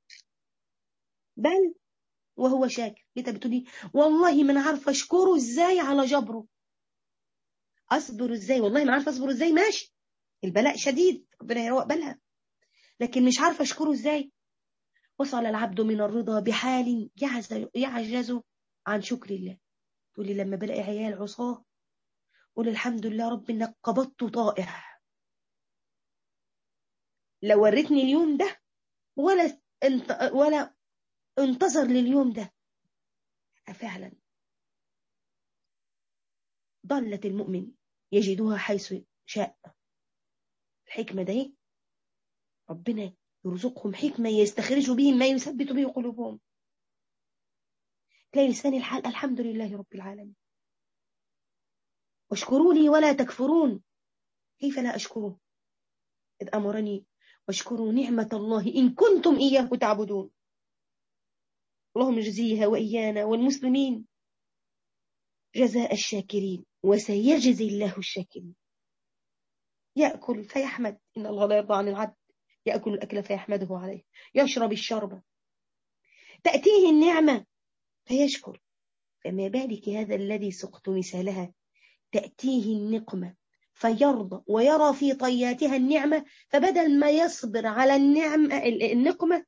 بل وهو شاكر انت بتقولي والله ما انا عارفه اشكره ازاي على جبره اصبر ازاي والله ما عارفه اصبر ازاي ماشي البلاء شديد ربنا يروق بالها لكن مش عارفه اشكره ازاي وصل العبد من الرضا بحال يعجز, يعجز عن شكر الله تقولي لما بلاقي عيال عصاه قول الحمد لله رب انك قبضت طائع لو وريتني اليوم ده ولا انت ولا انتظر لليوم ده فعلا ضلة المؤمن يجدها حيث شاء الحكمة ده ربنا يرزقهم حكمة يستخرجوا به ما يثبت به قلوبهم تلاقي لسان الحال الحمد لله رب العالمين واشكروا لي ولا تكفرون كيف لا أشكره إذ أمرني واشكروا نعمة الله إن كنتم إياه تعبدون اللهم اجزيها وإيانا والمسلمين جزاء الشاكرين وسيجزي الله الشاكرين يأكل فيحمد إن الله لا يرضى عن العبد يأكل الأكل فيحمده عليه يشرب الشرب تأتيه النعمة فيشكر فما بالك هذا الذي سقت مثالها تأتيه النقمة فيرضى ويرى في طياتها النعمة فبدل ما يصبر على النعمة النقمة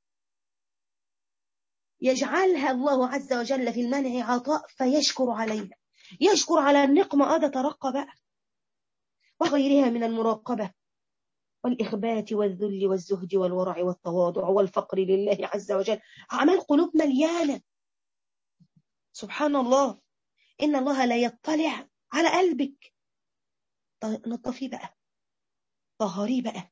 يجعلها الله عز وجل في المنع عطاء فيشكر عليها يشكر على النقمة هذا ترقى بقى وغيرها من المراقبة والإخبات والذل والزهد والورع والتواضع والفقر لله عز وجل عمل قلوب مليانة سبحان الله إن الله لا يطلع على قلبك نطفيه بقى طهريه بقى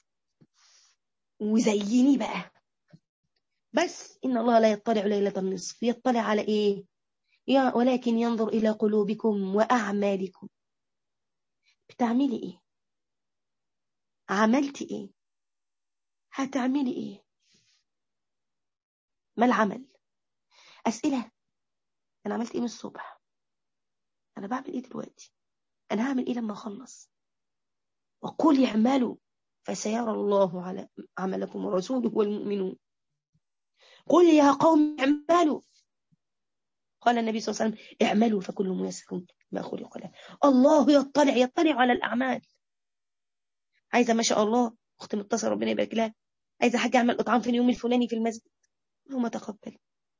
وزينيه بقى بس إن الله لا يطلع ليلة النصف يطلع على إيه يا ولكن ينظر إلى قلوبكم وأعمالكم بتعملي إيه عملتي إيه هتعملي إيه ما العمل أسئلة أنا عملت إيه من الصبح أنا بعمل إيه دلوقتي أنا هعمل إيه لما أخلص وقولي اعملوا فسيرى الله على عملكم ورسوله والمؤمنون قل يا قوم اعملوا قال النبي صلى الله عليه وسلم اعملوا فكل ميسر ما خلق له الله يطلع يطلع على الأعمال عايزة ما شاء الله أختي متصلة ربنا يبارك لها عايزة حاجة أعمل إطعام في اليوم الفلاني في المسجد اللهم تقبل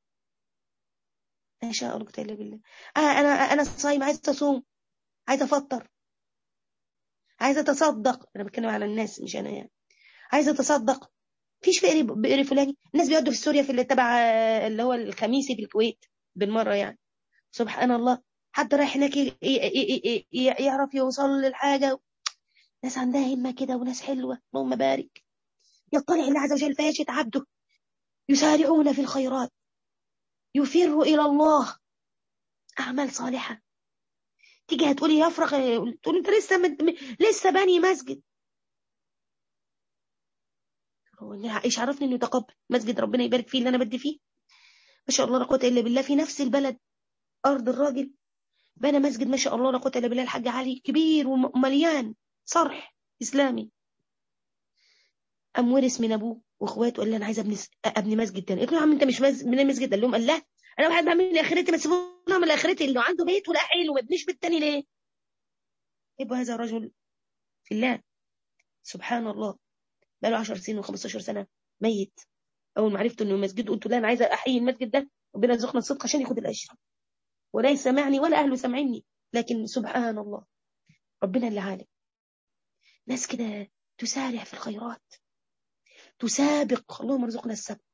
ما شاء الله الا بالله آه أنا أنا صايمة عايزة أصوم عايزة أفطر عايزة أتصدق أنا بتكلم على الناس مش أنا يعني عايزة أتصدق فيش فقري بقري فلاني الناس بيقعدوا في سوريا في اللي تبع اللي هو الخميسي في الكويت بالمرة يعني سبحان الله حد رايح هناك يعرف يوصل للحاجة ناس عندها همة كده وناس حلوة اللهم بارك يطلع الله عز وجل فيجد عبده يسارعون في الخيرات يفر إلى الله أعمال صالحة تيجي هتقولي يفرغ تقولي انت لسه مد... لسه باني مسجد ايش عرفني انه تقبل مسجد ربنا يبارك فيه اللي انا بدي فيه ما شاء الله لا قوه الا بالله في نفس البلد ارض الراجل بنى مسجد ما شاء الله لا قوه الا بالله الحاج علي كبير ومليان صرح اسلامي قام ورث من ابوه واخواته قال لي انا عايز ابني ابني مسجد تاني قلت له يا عم انت مش من مسجد قال لهم قال لا انا واحد بعمل لاخرتي بس سيبونا من لاخرتي اللي عنده بيت ولا حيل وما يبنيش بيت تاني ليه يبقى هذا الرجل في الله سبحان الله بقى له 10 سنين و15 سنه ميت اول ما عرفت انه مسجد قلت لا انا عايزه احيي المسجد ده ربنا يرزقنا الصدق عشان ياخد الاجر ولا يسمعني ولا اهله سامعيني لكن سبحان الله ربنا اللي عالم ناس كده تسارع في الخيرات تسابق اللهم ارزقنا السبق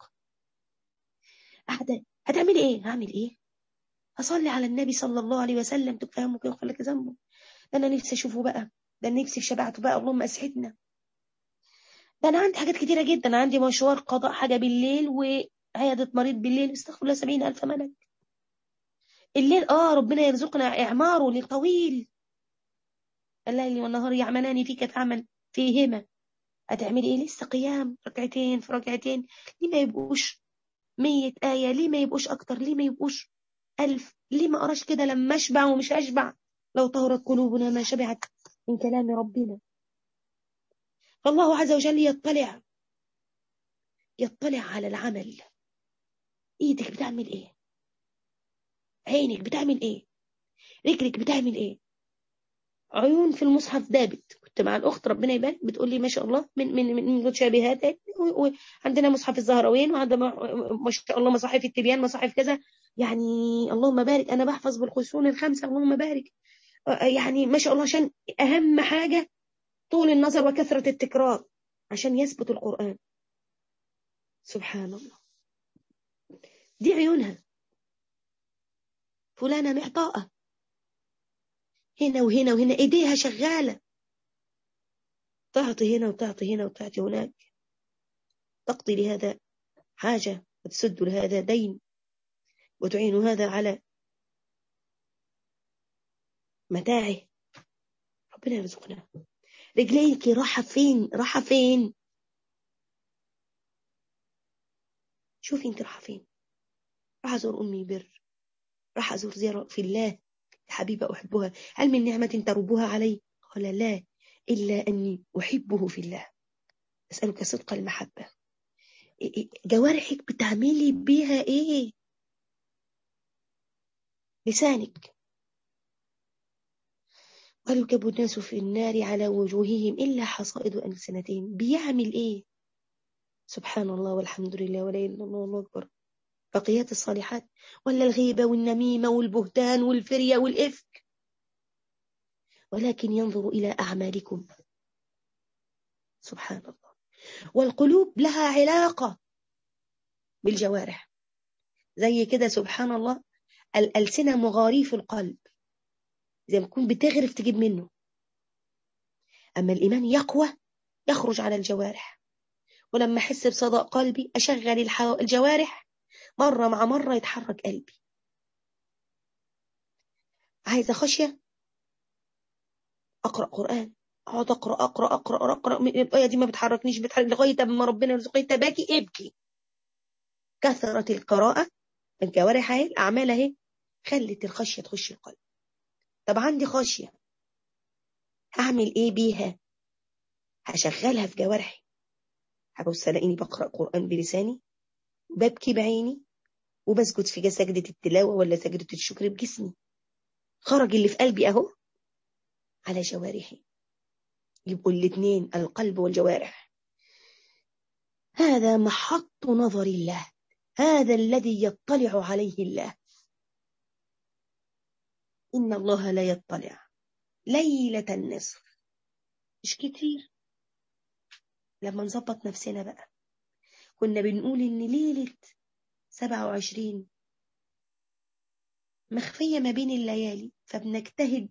هتعملي ايه هعمل ايه هصلي على النبي صلى الله عليه وسلم تفهمك ويغفر لك ذنبه ده انا نفسي اشوفه بقى ده انا نفسي في شبعته بقى اللهم اسعدنا ده انا عندي حاجات كتيره جدا انا عندي مشوار قضاء حاجه بالليل وعياده مريض بالليل استغفر الله سبعين الف ملك الليل اه ربنا يرزقنا اعماره لطويل الليل والنهار يعملان فيك تعمل فيهما هتعملي ايه لسه قيام ركعتين في ركعتين ليه ما يبقوش مية آية ليه ما يبقوش أكتر ليه ما يبقوش ألف ليه ما أقراش كده لما أشبع ومش أشبع لو طهرت قلوبنا ما شبعت من كلام ربنا فالله عز وجل يطلع يطلع على العمل ايدك بتعمل ايه عينك بتعمل ايه رجلك بتعمل ايه عيون في المصحف دابت كنت مع الاخت ربنا يبارك بتقول لي ما شاء الله من من من متشابهات وعندنا مصحف الزهراوين وعندنا ما شاء الله مصاحف التبيان مصاحف كذا يعني اللهم بارك انا بحفظ بالخشون الخمسه اللهم بارك يعني ما شاء الله عشان اهم حاجه طول النظر وكثره التكرار عشان يثبت القران سبحان الله دي عيونها فلانة معطاءة هنا وهنا وهنا ايديها شغالة تعطي هنا وتعطي هنا وتعطي هناك تقضي لهذا حاجة وتسد لهذا دين وتعين هذا على متاعه ربنا يرزقنا رجليك راحة فين راحة فين شوفي انت رايحه فين راح ازور امي بر راح ازور زياره في الله حبيبه احبها هل من نعمه تربها علي قال لا الا اني احبه في الله اسالك صدق المحبه جوارحك بتعملي بيها ايه لسانك ويكب الناس في النار على وجوههم إلا حصائد ألسنتهم بيعمل إيه سبحان الله والحمد لله ولا إله إلا الله والله أكبر بقيات الصالحات ولا الغيبة والنميمة والبهتان والفرية والإفك ولكن ينظر إلى أعمالكم سبحان الله والقلوب لها علاقة بالجوارح زي كده سبحان الله الألسنة مغاريف القلب زي ما تكون بتغرف تجيب منه أما الإيمان يقوى يخرج على الجوارح ولما أحس بصدى قلبي أشغل الجوارح مرة مع مرة يتحرك قلبي عايزة خشية أقرأ قرآن أقعد أقرأ أقرأ أقرأ أقرأ الآية دي ما بتحركنيش بتحرك لغاية ما ربنا يرزقني تباكي ابكي كثرة القراءة الجوارح اهي الأعمال اهي خلت الخشية تخش القلب طب عندي خشية هعمل ايه بيها هشغلها في جوارحي هبص الاقيني بقرا قران بلساني ببكي بعيني وبسجد في سجدة التلاوة ولا سجدة الشكر بجسمي خرج اللي في قلبي اهو على جوارحي يبقوا الاثنين القلب والجوارح هذا محط نظر الله هذا الذي يطلع عليه الله إن الله لا يطلع ليلة النصف مش كتير لما نظبط نفسنا بقى كنا بنقول إن ليلة سبعة وعشرين مخفية ما بين الليالي فبنجتهد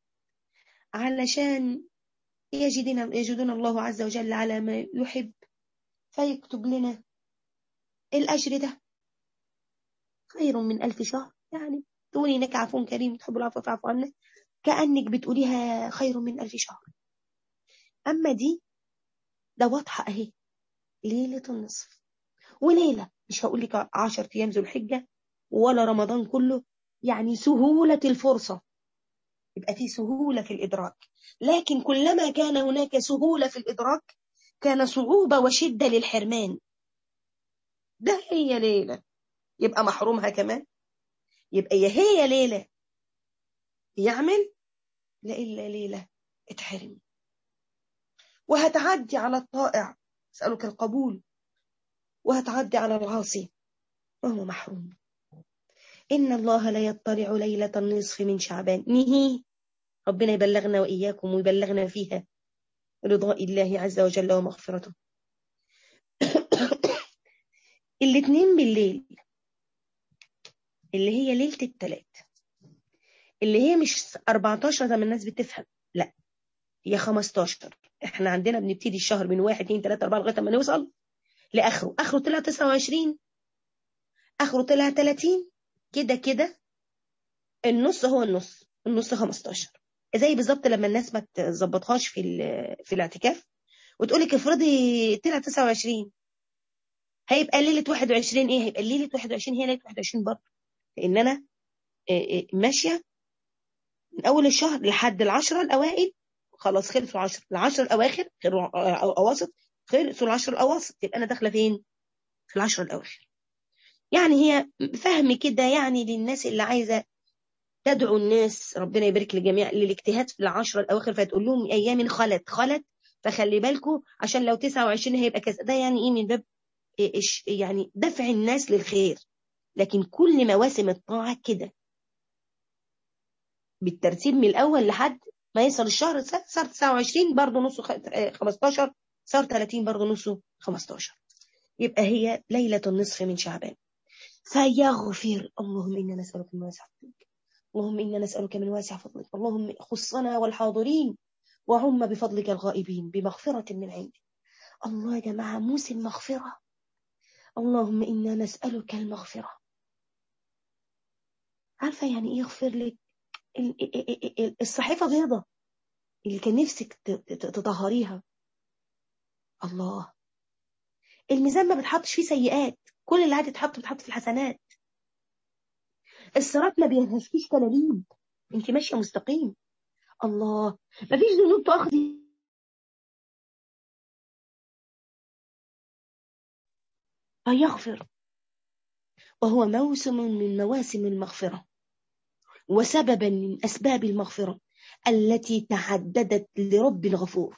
علشان يجدنا يجدنا الله عز وجل على ما يحب فيكتب لنا الأجر ده خير من ألف شهر يعني تقولي إنك عفو كريم تحب العفو فاعفو عنا كأنك بتقوليها خير من ألف شهر أما دي ده واضحة أهي ليلة النصف وليلة مش هقول لك 10 أيام ذو الحجة ولا رمضان كله يعني سهولة الفرصة يبقى في سهولة في الإدراك لكن كلما كان هناك سهولة في الإدراك كان صعوبة وشدة للحرمان ده هي ليلة يبقى محرومها كمان يبقى يا هي ليلة يعمل لا إلا ليلة اتحرم وهتعدي على الطائع أسألك القبول وهتعدي على العاصي وهو محروم إن الله لا يطلع ليلة النصف من شعبان نهي ربنا يبلغنا وإياكم ويبلغنا فيها رضاء الله عز وجل ومغفرته الاثنين بالليل اللي هي ليلة التلات اللي هي مش 14 زي ما الناس بتفهم لا هي 15 احنا عندنا بنبتدي الشهر من 1 2 3 4 لغايه ما نوصل لاخره اخره طلع 29 اخره طلع 30 كده كده النص هو النص النص 15 زي بالظبط لما الناس ما تظبطهاش في في الاعتكاف وتقول لك افرضي طلع 29 هيبقى ليله 21 ايه هيبقى ليله 21 هي ليله 21 برضه لان انا ماشيه من اول الشهر لحد العشرة الاوائل خلاص خلصوا العشر العشر الاواخر اواسط خلصوا العشر الاواسط يبقى انا داخله فين في العشر الاواخر يعني هي فهم كده يعني للناس اللي عايزه تدعو الناس ربنا يبارك للجميع للاجتهاد في العشر الاواخر فتقول لهم ايام خلت خلت فخلي بالكم عشان لو 29 هيبقى كذا ده يعني ايه من باب إيش يعني دفع الناس للخير لكن كل مواسم الطاعه كده بالترتيب من الاول لحد ما يصل الشهر صار 29 برضه نصه 15 صار 30 برضه نصه 15 يبقى هي ليلة النصف من شعبان فيغفر اللهم إنا نسألك من واسع فضلك اللهم إنا نسألك من واسع فضلك اللهم خصنا والحاضرين وعم بفضلك الغائبين بمغفرة من عندك الله يا جماعة موسم مغفرة اللهم إنا نسألك المغفرة عارفة يعني إيه يغفر لك الصحيفة بيضة اللي كان نفسك تطهريها الله الميزان ما بتحطش فيه سيئات كل اللي عادي تحط بتحط في الحسنات الصراط ما بينهشكيش كلاليب انت ماشيه مستقيم الله ما فيش ذنوب تاخذي فيغفر وهو موسم من مواسم المغفرة وسببا من أسباب المغفرة التي تعددت لرب غفور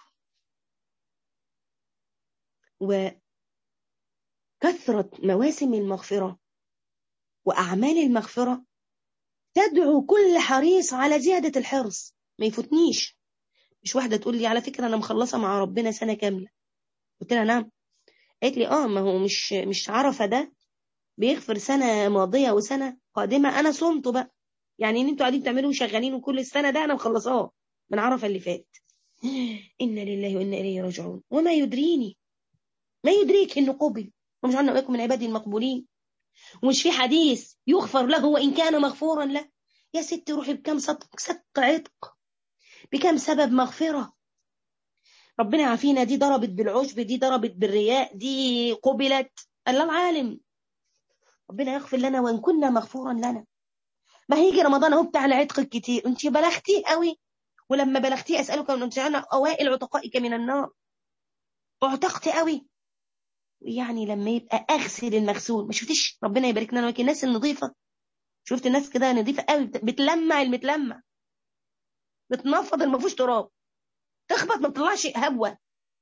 وكثرة مواسم المغفرة وأعمال المغفرة تدعو كل حريص على زيادة الحرص ما يفوتنيش مش واحدة تقول لي على فكرة أنا مخلصة مع ربنا سنة كاملة قلت لها نعم قالت لي اه ما هو مش مش عرفة ده بيغفر سنة ماضية وسنة قادمة أنا صمته بقى يعني ان انتوا قاعدين تعملوا شغالين وكل السنة ده أنا مخلصاه من عرفة اللي فات إنا لله وإنا إليه راجعون وما يدريني ما يدريك إنه قبل ومش عنا وإياكم من عبادي المقبولين ومش في حديث يغفر له وإن كان مغفورا له يا ستي روحي بكم صدق صدق عتق بكم سبب مغفرة ربنا عافينا دي ضربت بالعشب دي ضربت بالرياء دي قبلت الله العالم ربنا يغفر لنا وإن كنا مغفورا لنا ما هيجي رمضان اهو بتاع العتق الكتير انت بلغتي قوي ولما بلغتي اسالك ان تجعلنا اوائل عتقائك من النار اعتقت قوي يعني لما يبقى اغسل المغسول ما شفتيش ربنا يبارك لنا وياك الناس النظيفه شفت الناس كده نظيفه قوي بتلمع المتلمع بتنفض اللي ما فيهوش تراب تخبط ما بتطلعش هبوه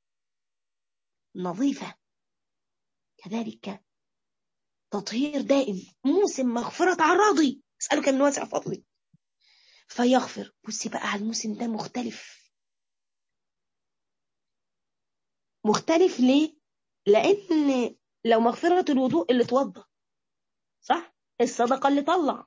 نظيفه كذلك تطهير دائم موسم مغفرة تعرضي اسألك من واسع فضلي فيغفر بصي بقى على الموسم ده مختلف مختلف ليه لان لو مغفرة الوضوء اللي توضى صح الصدقة اللي طلع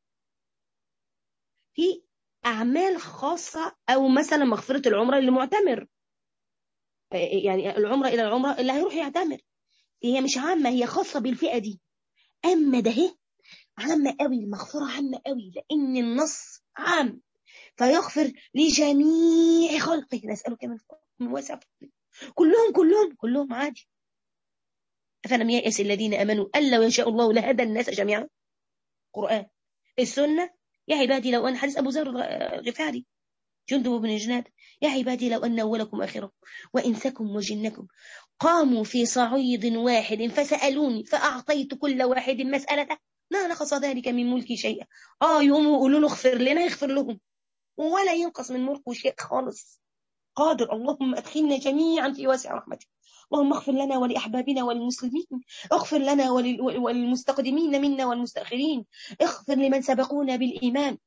في أعمال خاصة أو مثلا مغفرة العمرة اللي معتمر يعني العمرة إلى العمرة اللي هيروح يعتمر هي مش عامة هي خاصة بالفئة دي أما ده هي عامة قوي المغفرة عامة قوي لأن النص عام فيغفر لجميع خلقه نسألك من من واسع كلهم كلهم كلهم عادي أفلم ييأس الذين آمنوا أن لو يشاء الله لهدى الناس جميعا قرآن السنة يا عبادي لو أن حديث أبو ذر الغفاري جندب بن جناد يا عبادي لو أن أولكم آخركم وإنسكم وجنكم قاموا في صعيد واحد فسألوني فأعطيت كل واحد مسألته ما نقص ذلك من ملكي شيئا آه يقوموا يقولوا له اغفر لنا يغفر لهم ولا ينقص من ملكه شيء خالص قادر اللهم أدخلنا جميعا في واسع رحمتك اللهم اغفر لنا ولأحبابنا والمسلمين اغفر لنا وللمستقدمين منا والمستأخرين اغفر لمن سبقونا بالإيمان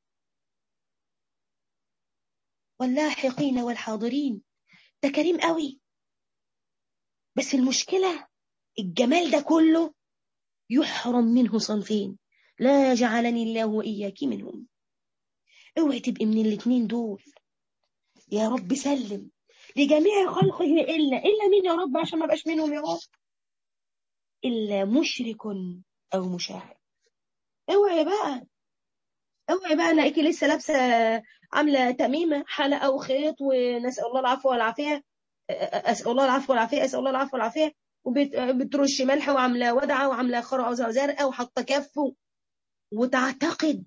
واللاحقين والحاضرين ده كريم قوي بس المشكلة الجمال ده كله يحرم منه صنفين لا جعلني الله وإياك منهم اوعي تبقي من الاتنين دول يا رب سلم لجميع خلقه إلا إلا مين يا رب عشان ما بقاش منهم يا رب إلا مشرك أو مشاهد اوعي بقى اوعي بقى الاقيكي لسه لابسه عامله تميمه حلقه وخيط ونسال الله العفو والعافيه اسال الله العفو والعافيه اسال الله العفو والعافيه وبترش ملح وعامله ودعه وعامله خرقه زرقاء وحاطه كف وتعتقد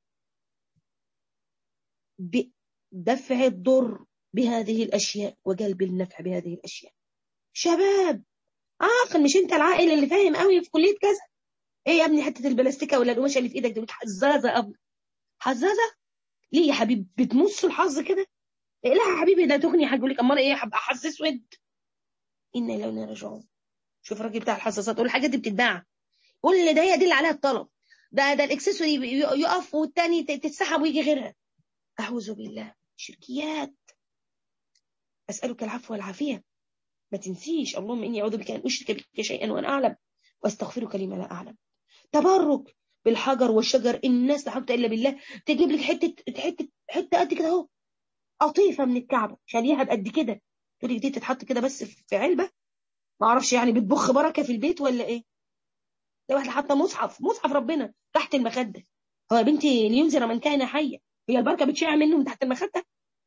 بدفع الضر بهذه الاشياء وجلب النفع بهذه الاشياء شباب عاقل مش انت العاقل اللي فاهم قوي في كليه كذا ايه يا ابني حته البلاستيكه ولا القماشه اللي في ايدك دي حزازه قبل حزازه ليه يا حبيبي بتمص الحظ كده إيه لا يا حبيبي ده تغني هقول لك امال ايه هبقى حظ اسود انا الى هنا راجعون شوف الراجل بتاع الحساسات والحاجات دي بتتباع كل ده يدل عليها الطلب ده ده الاكسسوري يقف والتاني تتسحب ويجي غيرها اعوذ بالله شركيات اسالك العفو والعافيه ما تنسيش اللهم اني اعوذ بك ان اشرك بك شيئا وانا اعلم واستغفرك لما لا اعلم تبرك بالحجر والشجر الناس لا حول الا بالله تجيب لك حته حته حته قد كده اهو قطيفه من الكعبه شاليها بقد كده تقول لك دي تتحط كده بس في علبه ما اعرفش يعني بتبخ بركه في البيت ولا ايه ده واحده حاطه مصحف مصحف ربنا تحت المخده هو يا بنتي لينذر من كان حيا هي البركه بتشع منه من تحت المخده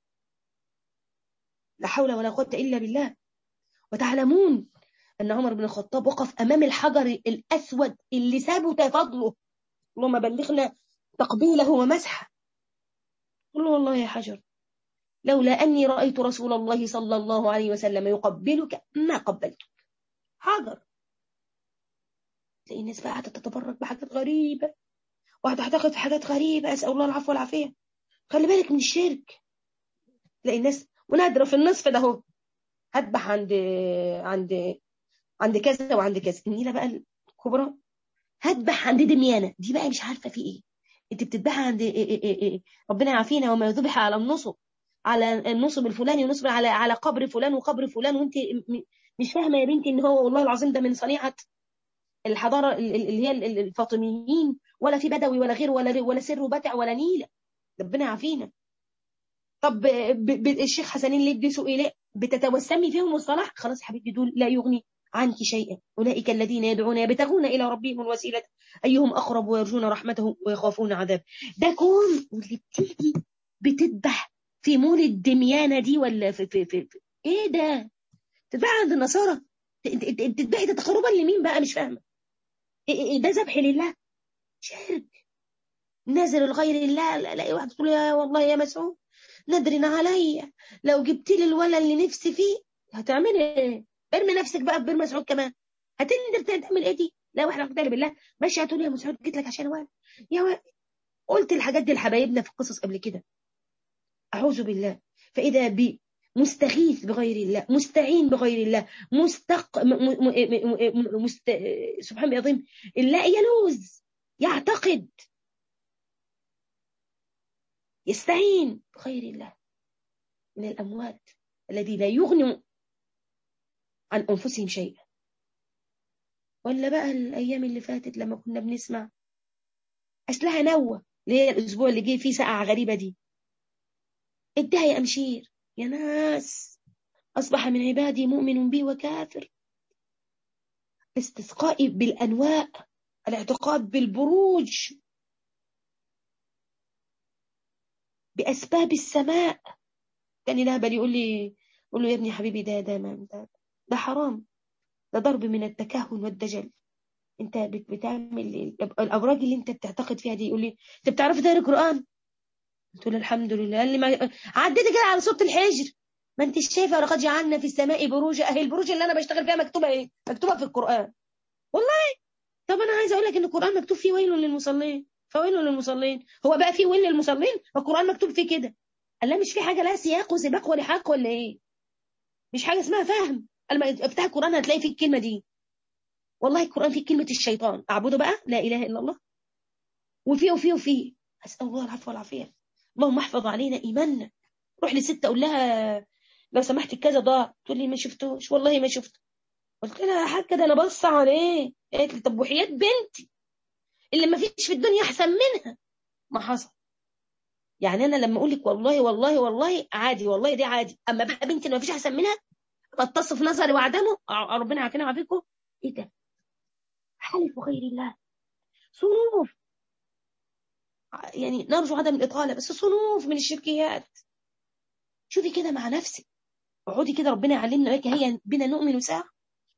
لا حول ولا قوه الا بالله وتعلمون ان عمر بن الخطاب وقف امام الحجر الاسود اللي سابه تفضله اللهم بلغنا تقبيله ومسحه قل له والله يا حجر لولا أني رأيت رسول الله صلى الله عليه وسلم يقبلك ما قبلتك حجر تلاقي الناس بقى قاعدة تتبرك بحاجات غريبة وقاعدة تعتقد في حاجات غريبة أسأل الله العفو والعافية خلي بالك من الشرك تلاقي الناس ونادرة في النصف ده هو هذبح عند عند عند كذا وعند كذا النيلة بقى الكبرى هذبح عند دميانة دي بقى مش عارفة في ايه انت بتذبحها عند إيه إيه إيه إيه. ربنا يعافينا وما ذبح على النصب على النصب الفلاني ونصب على على قبر فلان وقبر فلان وانت مش فاهمه يا بنتي ان هو والله العظيم ده من صنيعه الحضاره اللي هي الفاطميين ولا في بدوي ولا غير ولا ولا سر وبتع ولا نيله ربنا يعافينا طب الشيخ حسنين ليه ادي سئل بتتوسمي فيهم الصلاح خلاص يا حبيبتي دول لا يغني عنك شيئا أولئك الذين يدعون يبتغون إلى ربهم الوسيلة أيهم أقرب ويرجون رحمته ويخافون عذاب ده كون واللي بتيجي بتذبح في مول الدميانة دي ولا في, في, في, في. ايه ده تذبح عند النصارى تذبحي تقربا لمين بقى مش فاهمة إيه ده ذبح لله شرك نازل لغير الله لا واحد تقول يا والله يا مسعود ندرن عليا لو جبت لي الولد اللي نفسي فيه هتعملي ايه ارمي نفسك بقى في بير مسعود كمان هتقدر تعمل ايه دي لا واحده قلت بالله ماشي هتقول يا مسعود جيت لك عشان ولد يا ولد. قلت الحاجات دي لحبايبنا في القصص قبل كده أعوذ بالله فإذا بي مستغيث بغير الله مستعين بغير الله مستق م... م... م... مست... سبحان العظيم لا يلوز يعتقد يستعين بغير الله من الأموات الذي لا يغني عن أنفسهم شيئا ولا بقى الأيام اللي فاتت لما كنا بنسمع أسلحة نوة اللي هي الأسبوع اللي جه فيه ساعة غريبة دي ادعي يا أمشير يا ناس أصبح من عبادي مؤمن بي وكافر استسقائي بالأنواء الاعتقاد بالبروج بأسباب السماء كان الهبل يقول لي يقول له يا ابني حبيبي ده ده ما ده, ده حرام ده ضرب من التكهن والدجل انت بتعمل الابراج اللي انت بتعتقد فيها دي يقول لي انت بتعرف تقرا القران قلت له الحمد لله قال لي ما عديت كده على سوره الحجر ما انت شايفه ولقد جعلنا في السماء بروجا اهي البروج اللي انا بشتغل فيها مكتوبه ايه مكتوبه في القران والله طب انا عايزه اقول لك ان القران مكتوب فيه ويل للمصلين فويل للمصلين هو بقى فيه ويل للمصلين القران مكتوب فيه كده قال لا مش في حاجه لها سياق وسباق ولحاق ولا ايه مش حاجه اسمها فهم لما افتح القران هتلاقي فيه الكلمه دي والله القران فيه كلمه الشيطان اعبده بقى لا اله الا الله وفيه وفيه وفيه اسال الله العفو والعافيه اللهم احفظ علينا ايماننا روح لست اقول لها لو سمحت كذا ضاع تقول لي ما شفتوش والله ما شفته قلت لها يا حاجه ده انا بص عليه قالت لي طب وحياه بنتي اللي ما فيش في الدنيا احسن منها ما حصل يعني انا لما اقول لك والله والله والله عادي والله دي عادي اما بقى بنتي اللي ما فيش احسن منها بتصف نظري وعدمه ربنا عافينا وعافيكم ايه ده حلف غير الله صنوف يعني نرجو عدم الإطالة بس صنوف من الشركيات شوفي كده مع نفسك اقعدي كده ربنا يعلمنا بك هي بنا نؤمن ساعة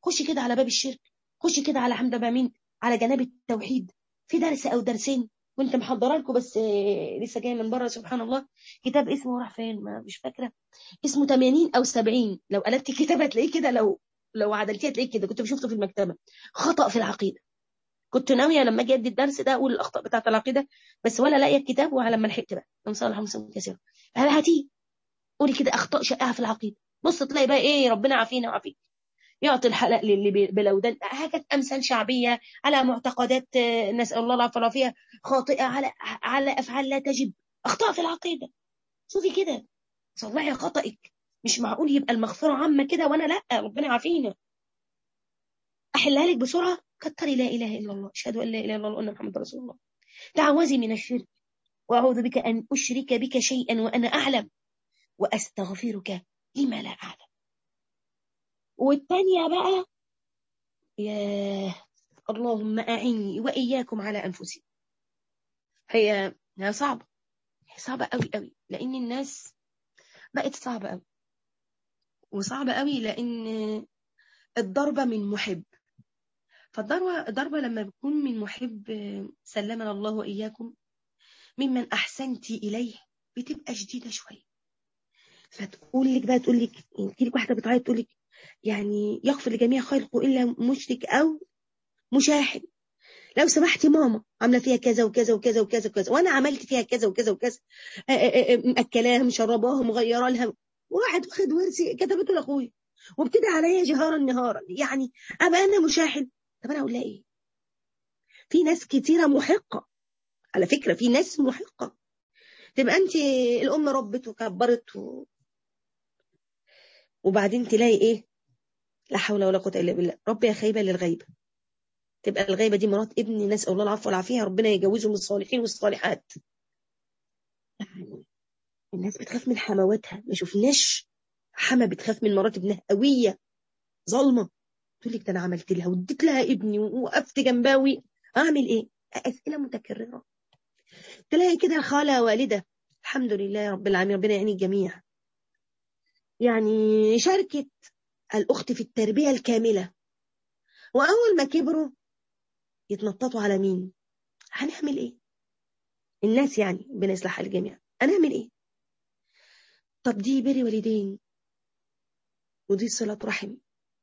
خشي كده على باب الشرك خشي كده على حمد بامين على جناب التوحيد في درس او درسين كنت محضره لكم بس لسه جاي من بره سبحان الله كتاب اسمه راح فين ما مش فاكره اسمه 80 او 70 لو قلبت الكتاب هتلاقيه كده لو لو عدلتيه هتلاقيه كده كنت شفته في المكتبه خطا في العقيده كنت ناويه لما اجي ادي الدرس ده اقول الاخطاء بتاعه العقيده بس ولا لاقيه الكتاب ولما لحقت بقى لما صالح مسلم كثيرا هاتيه قولي كده اخطاء شائعه في العقيده بص تلاقي بقى ايه ربنا عافينا وعافيك يعطي الحلق للي بلودان حاجات امثال شعبيه على معتقدات نسال الله العافيه والعافيه خاطئه على على افعال لا تجب اخطاء في العقيده شوفي كده صلحي خطأك مش معقول يبقى المغفره عامه كده وانا لا ربنا يعافينا احلها لك بسرعه كتري لا اله الا الله اشهد ان لا اله الا الله وان محمد رسول الله تعوذي من الشرك واعوذ بك ان اشرك بك شيئا وانا اعلم واستغفرك لما لا اعلم والتانية بقى يا اللهم أعني وإياكم على أنفسنا هي هي صعبة هي صعبة قوي قوي لأن الناس بقت صعبة قوي وصعبة قوي لأن الضربة من محب فالضربة الضربة لما بتكون من محب سلمنا الله وإياكم ممن أحسنت إليه بتبقى شديدة شوية فتقول لك بقى تقول لك تجي لك واحدة بتعيط تقول لك يعني يغفر لجميع خلقه إلا مشرك أو مشاحن لو سمحتي ماما عامله فيها كذا وكذا وكذا وكذا وكذا وانا عملت فيها كذا وكذا وكذا مأكلاها مشرباها مغيره لها واحد واخد ورثي كتبته لاخويا وابتدى عليا جهارا نهارا يعني ابقى انا مشاحن طب انا اقول لها ايه في ناس كتيره محقه على فكره في ناس محقه تبقى انت الام ربت وكبرت و... وبعدين تلاقي ايه لا حول ولا قوه الا بالله رب يا خيبه للغيبه تبقى الغيبه دي مرات ابن نسال الله العفو والعافيه ربنا يجوزهم الصالحين والصالحات يعني الناس بتخاف من حمواتها ما شفناش حما بتخاف من مرات ابنها قويه ظالمه تقول لك ده انا عملت لها واديت لها ابني ووقفت جنباوي اعمل ايه اسئله متكرره تلاقي كده خاله والده الحمد لله رب العالمين ربنا يعين الجميع يعني شاركت الأخت في التربية الكاملة وأول ما كبروا يتنططوا على مين هنعمل إيه الناس يعني ربنا يصلح الجميع هنعمل إيه طب دي بر والدين ودي صلة رحم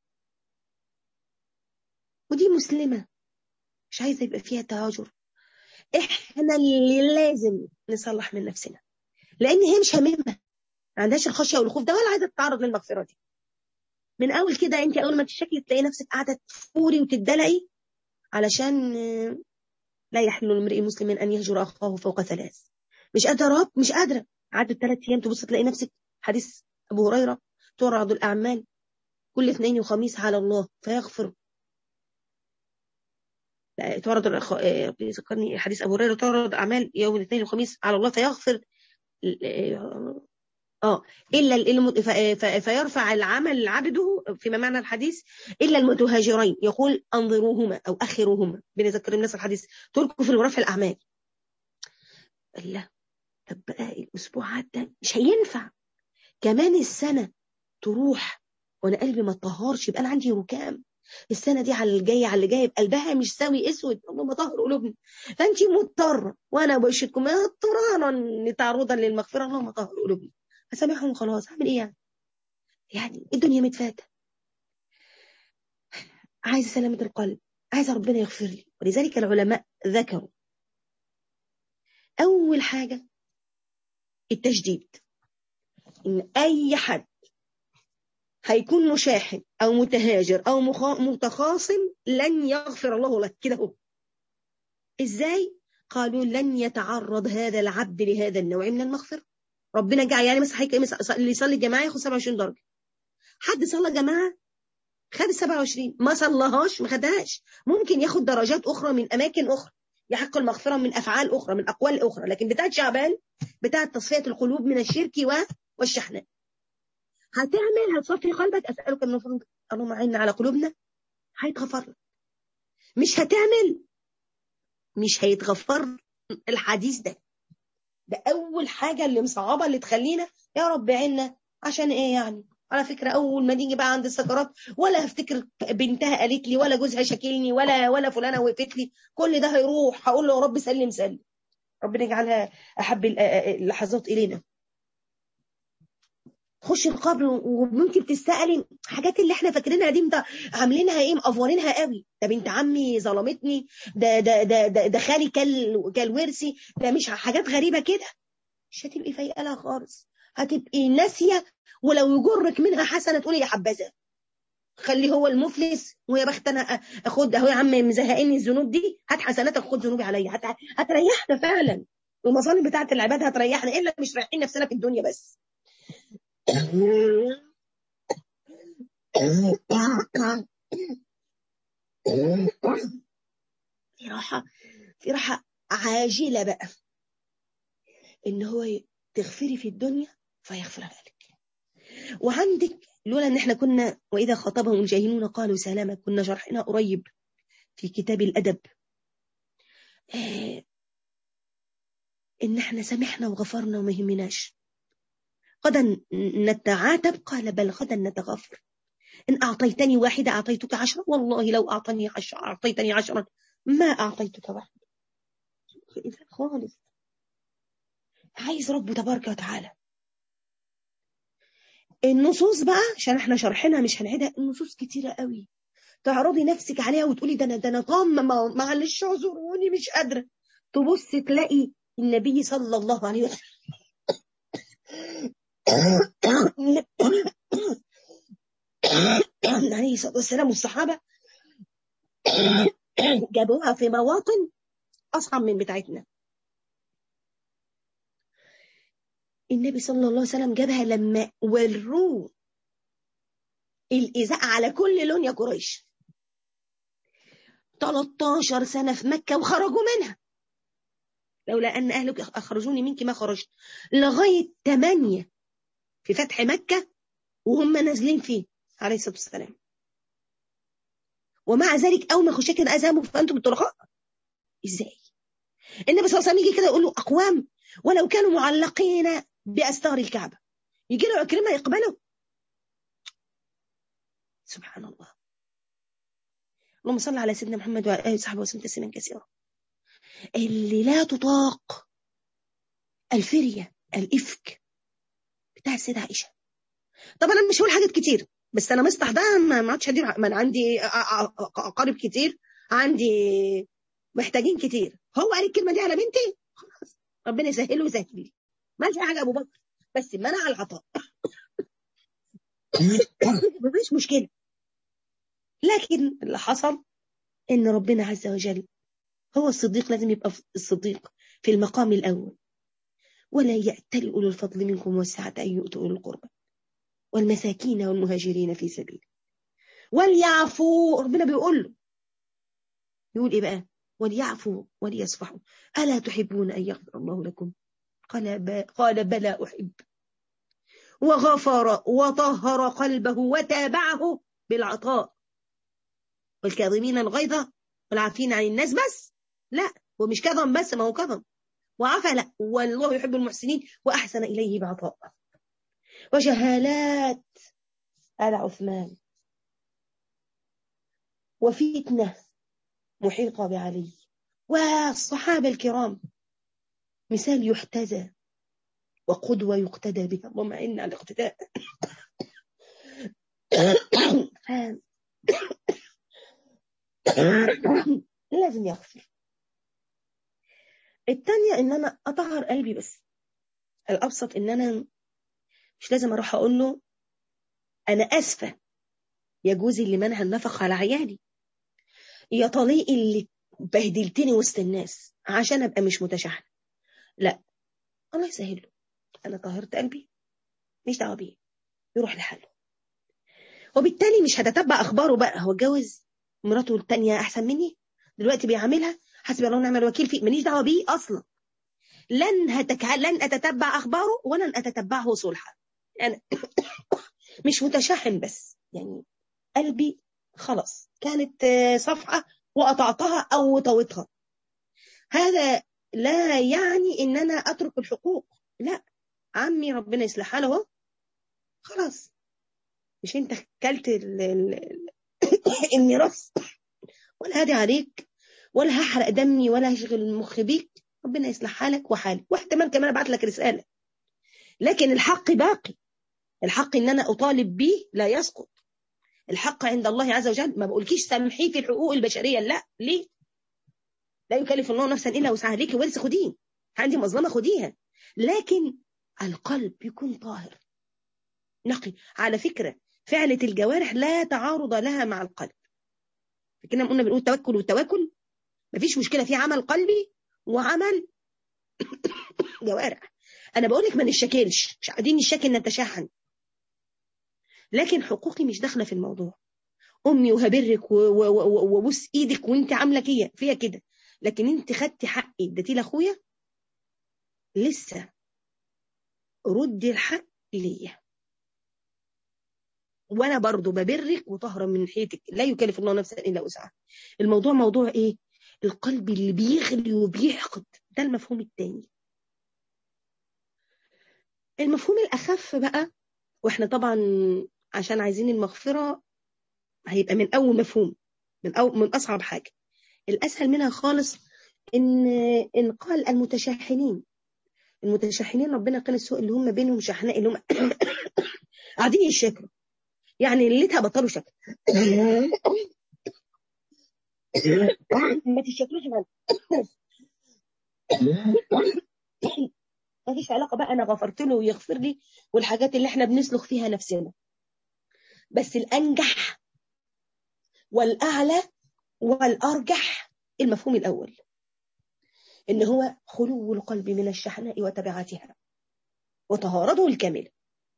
ودي مسلمة مش عايزة يبقى فيها تهاجر احنا اللي لازم نصلح من نفسنا لان هي مش هممها ما عندهاش الخشيه والخوف ده ولا عايزه تتعرض للمغفره دي من اول كده انت اول ما تشكلي تلاقي نفسك قاعده تفوري وتدلعي علشان لا يحل لامرئ مسلم ان يهجر اخاه فوق ثلاث مش قادره مش قادره عدت ثلاث ايام تبص تلاقي نفسك حديث ابو هريره تعرض الاعمال كل اثنين وخميس على الله فيغفر تعرض ذكرني حديث ابو هريره تعرض اعمال يوم الاثنين والخميس على الله فيغفر اه الا فيرفع العمل عبده فيما معنى الحديث الا المتهاجرين يقول انظروهما او اخروهما بنذكر الناس الحديث تركوا في رفع الاعمال لا طب بقى الاسبوع عدى مش هينفع كمان السنه تروح وانا قلبي ما اتطهرش يبقى انا عندي ركام السنه دي على الجايه على اللي جاي قلبها مش ساوي اسود اللهم طهر قلوبنا فانت مضطره وانا بشهدكم اضطرارا تعرضا للمغفره اللهم طهر قلوبنا هسامحهم خلاص هعمل ايه يعني يعني الدنيا متفاته عايزه سلامه القلب عايزه ربنا يغفر لي ولذلك العلماء ذكروا اول حاجه التجديد ان اي حد هيكون مشاحن او متهاجر او متخاصم لن يغفر الله لك كده هو ازاي قالوا لن يتعرض هذا العبد لهذا النوع من المغفره ربنا جعل يعني مثلا هيك اللي يصلي جماعه ياخد 27 درجه حد صلى جماعه خد 27 ما صلاهاش ما خدهاش ممكن ياخد درجات اخرى من اماكن اخرى يحق المغفره من افعال اخرى من اقوال اخرى لكن بتاعت شعبان بتاعت تصفيه القلوب من الشرك والشحناء هتعمل هتصفي قلبك اسالك من فضلك اللهم اعنا على قلوبنا هيتغفر لك مش هتعمل مش هيتغفر الحديث ده ده اول حاجه اللي مصعبه اللي تخلينا يا رب عنا عشان ايه يعني على فكره اول ما نيجي بقى عند السكرات ولا هفتكر بنتها قالت لي ولا جوزها شاكلني ولا ولا فلانه وقفت لي كل ده هيروح هقول له يا رب سلم سلم ربنا يجعلها احب اللحظات الينا تخش القبر وممكن تستقلي حاجات اللي احنا فاكرينها دي انت عاملينها ايه مقفورينها قوي ده بنت عمي ظلمتني ده ده ده ده, ده خالي كل كل ورثي ده مش حاجات غريبه كده مش هتبقي فايقه لها خالص هتبقي ناسيه ولو يجرك منها حسنه تقولي يا حبذا خلي هو المفلس ويا بخت انا اخد اهو يا عم مزهقني الذنوب دي هات حسناتك خد ذنوبي عليا هت... هتريحنا فعلا المصالح بتاعت العباد هتريحنا الا مش رايحين نفسنا في الدنيا بس في راحة في راحة عاجلة بقى إن هو تغفري في الدنيا فيغفر لك وعندك لولا إن إحنا كنا وإذا خاطبهم الجاهلون قالوا سلاما كنا شرحنا قريب في كتاب الأدب إن إحنا سمحنا وغفرنا وما يهمناش غدا نتعاتب قال بل غدا نتغفر إن أعطيتني واحدة أعطيتك عشرة والله لو أعطني عشرة أعطيتني عشرة ما أعطيتك واحدة خالص عايز ربه تبارك وتعالى النصوص بقى عشان احنا شرحنا مش هنعيدها النصوص كتيرة قوي تعرضي نفسك عليها وتقولي ده انا ده انا طامه معلش اعذروني مش قادره تبص تلاقي النبي صلى الله عليه وسلم عليه الصلاة والسلام والصحابة جابوها في مواطن أصعب من بتاعتنا النبي صلى الله عليه وسلم جابها لما وروه الإزاء على كل لون يا قريش 13 سنة في مكة وخرجوا منها لولا أن أهلك أخرجوني منك ما خرجت لغاية 8 في فتح مكة وهم نازلين فيه عليه الصلاة والسلام ومع ذلك أول ما يخش كده أذهبوا فأنتم الطلقاء إزاي النبي صلى الله عليه وسلم يجي كده يقول له أقوام ولو كانوا معلقين بأستار الكعبة يجي له عكرمة يقبله سبحان الله اللهم صل على سيدنا محمد وعلى آله وصحبه وسلم تسليما كثيرا اللي لا تطاق الفرية الإفك بتاع السيدة عائشة طبعا أنا مش هقول حاجات كتير بس أنا مصطح ده ما عادش هدير ما أنا عندي أقارب كتير عندي محتاجين كتير هو قال الكلمة دي على بنتي خلاص ربنا يسهله ويسهل لي ماشي حاجة أبو بكر بس منع العطاء مفيش مشكلة لكن اللي حصل إن ربنا عز وجل هو الصديق لازم يبقى الصديق في المقام الأول ولا يأتل أولو الفضل منكم والسعة أن يؤتوا أولو القربى والمساكين والمهاجرين في سبيله وليعفوا ربنا بيقول له يقول إيه بقى وليعفوا وليصفحوا ألا تحبون أن يغفر الله لكم قال, ب... قال بلى أحب وغفر وطهر قلبه وتابعه بالعطاء والكاظمين الغيظ والعافين عن الناس بس لا ومش كظم بس ما هو كظم وعفى لا والله يحب المحسنين وأحسن إليه بعطاء وجهالات آل عثمان وفتنة محيطة بعلي والصحابة الكرام مثال يحتذى وقدوة يقتدى بها اللهم إنا على الاقتداء لازم يغفر التانية ان انا اطهر قلبي بس الابسط ان انا مش لازم اروح اقول له انا اسفة يا جوزي اللي منع النفقة على عيالي يا طليقي اللي بهدلتني وسط الناس عشان ابقى مش متشحن لا الله يسهل له انا طهرت قلبي مش دعوه بيه يروح لحاله وبالتالي مش هتتبع اخباره بقى هو اتجوز مراته التانية احسن مني دلوقتي بيعاملها حسبي الله ونعم الوكيل فيه ماليش دعوه بيه اصلا لن هتك... لن اتتبع اخباره ولن اتتبعه صلحا انا مش متشحن بس يعني قلبي خلاص كانت صفحه وقطعتها او طويتها هذا لا يعني ان انا اترك الحقوق لا عمي ربنا يصلح حاله خلاص مش انت كلت الميراث ولا هادي عليك ولا هحرق دمي ولا هشغل المخ بيك ربنا يصلح حالك وحالي واحتمال كمان ابعت لك رساله لكن الحق باقي الحق ان انا اطالب به لا يسقط الحق عند الله عز وجل ما بقولكيش سامحيه في الحقوق البشريه لا ليه لا يكلف الله نفسا الا وسعها ليكي ورث خديه عندي مظلمه خديها لكن القلب يكون طاهر نقي على فكره فعله الجوارح لا تعارض لها مع القلب كنا قلنا بنقول توكل والتواكل مفيش مشكله في عمل قلبي وعمل جوارح انا بقول لك ما نشكلش مش قاعدين نشكل نتشحن لكن حقوقي مش داخله في الموضوع امي وهبرك وبوس ايدك وانت عامله كده فيها كده لكن انت خدتي حقي اديتيه لاخويا لسه ردي الحق ليا وانا برضو ببرك وطهرا من ناحيتك لا يكلف الله نفسا الا وسعها الموضوع موضوع ايه القلب اللي بيغلي وبيحقد ده المفهوم الثاني المفهوم الاخف بقى واحنا طبعا عشان عايزين المغفره هيبقى من اول مفهوم من أو من اصعب حاجه الاسهل منها خالص ان ان قال المتشحنين المتشحنين ربنا قال السوء اللي هم بينهم شحناء اللي هم قاعدين يشكروا يعني ليتها بطلوا شكل ما تشكلوش مع ما فيش علاقه بقى انا غفرت له ويغفر لي والحاجات اللي احنا بنسلخ فيها نفسنا بس الانجح والاعلى والارجح المفهوم الاول ان هو خلو القلب من الشحناء وتبعاتها وطهارته الكامله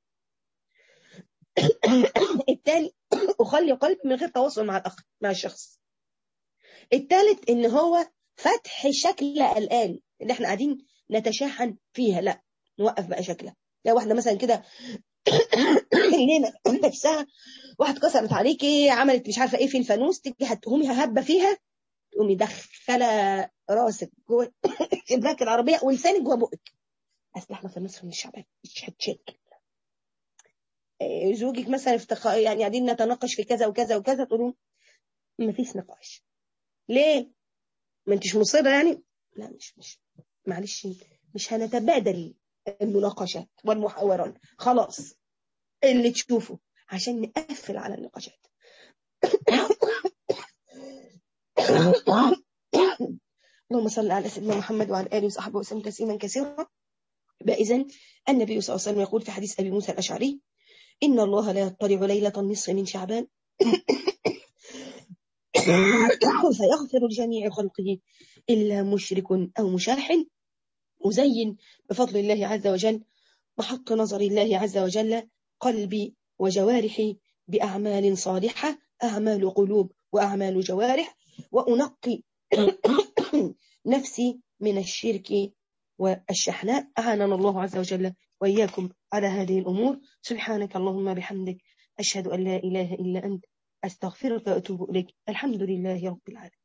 الثاني اخلي قلب من غير تواصل مع الاخ مع الشخص الثالث ان هو فتح شكل الآن اللي احنا قاعدين نتشاحن فيها لا نوقف بقى شكلها لا واحده مثلا كده لينا نفسها واحد كسرت عليكي عملت مش عارفه ايه في الفانوس تيجي هتقومي هبه فيها تقومي دخله راسك جوه شباك العربيه ولسانك جوه بقك اصل احنا في مصر مش شعبان مش هتشكل زوجك مثلا افتخ... يعني قاعدين نتناقش في كذا وكذا وكذا تقولوا مفيش نقاش ليه ما انتش مصره يعني لا مش مش معلش مش هنتبادل المناقشات والمحاورات خلاص اللي تشوفه عشان نقفل على النقاشات اللهم صل على سيدنا محمد وعلى اله وصحبه وسلم تسليما كثيرا اذا النبي صلى الله عليه وسلم يقول في حديث ابي موسى الاشعري ان الله لا يطلع ليله النصف من شعبان فيغفر لجميع خلقه إلا مشرك أو مشاحن مزين بفضل الله عز وجل محط نظر الله عز وجل قلبي وجوارحي بأعمال صالحة أعمال قلوب وأعمال جوارح وأنقي نفسي من الشرك والشحناء أعاننا الله عز وجل وإياكم على هذه الأمور سبحانك اللهم بحمدك أشهد أن لا إله إلا أنت أستغفرك وأتوب إليك الحمد لله رب العالمين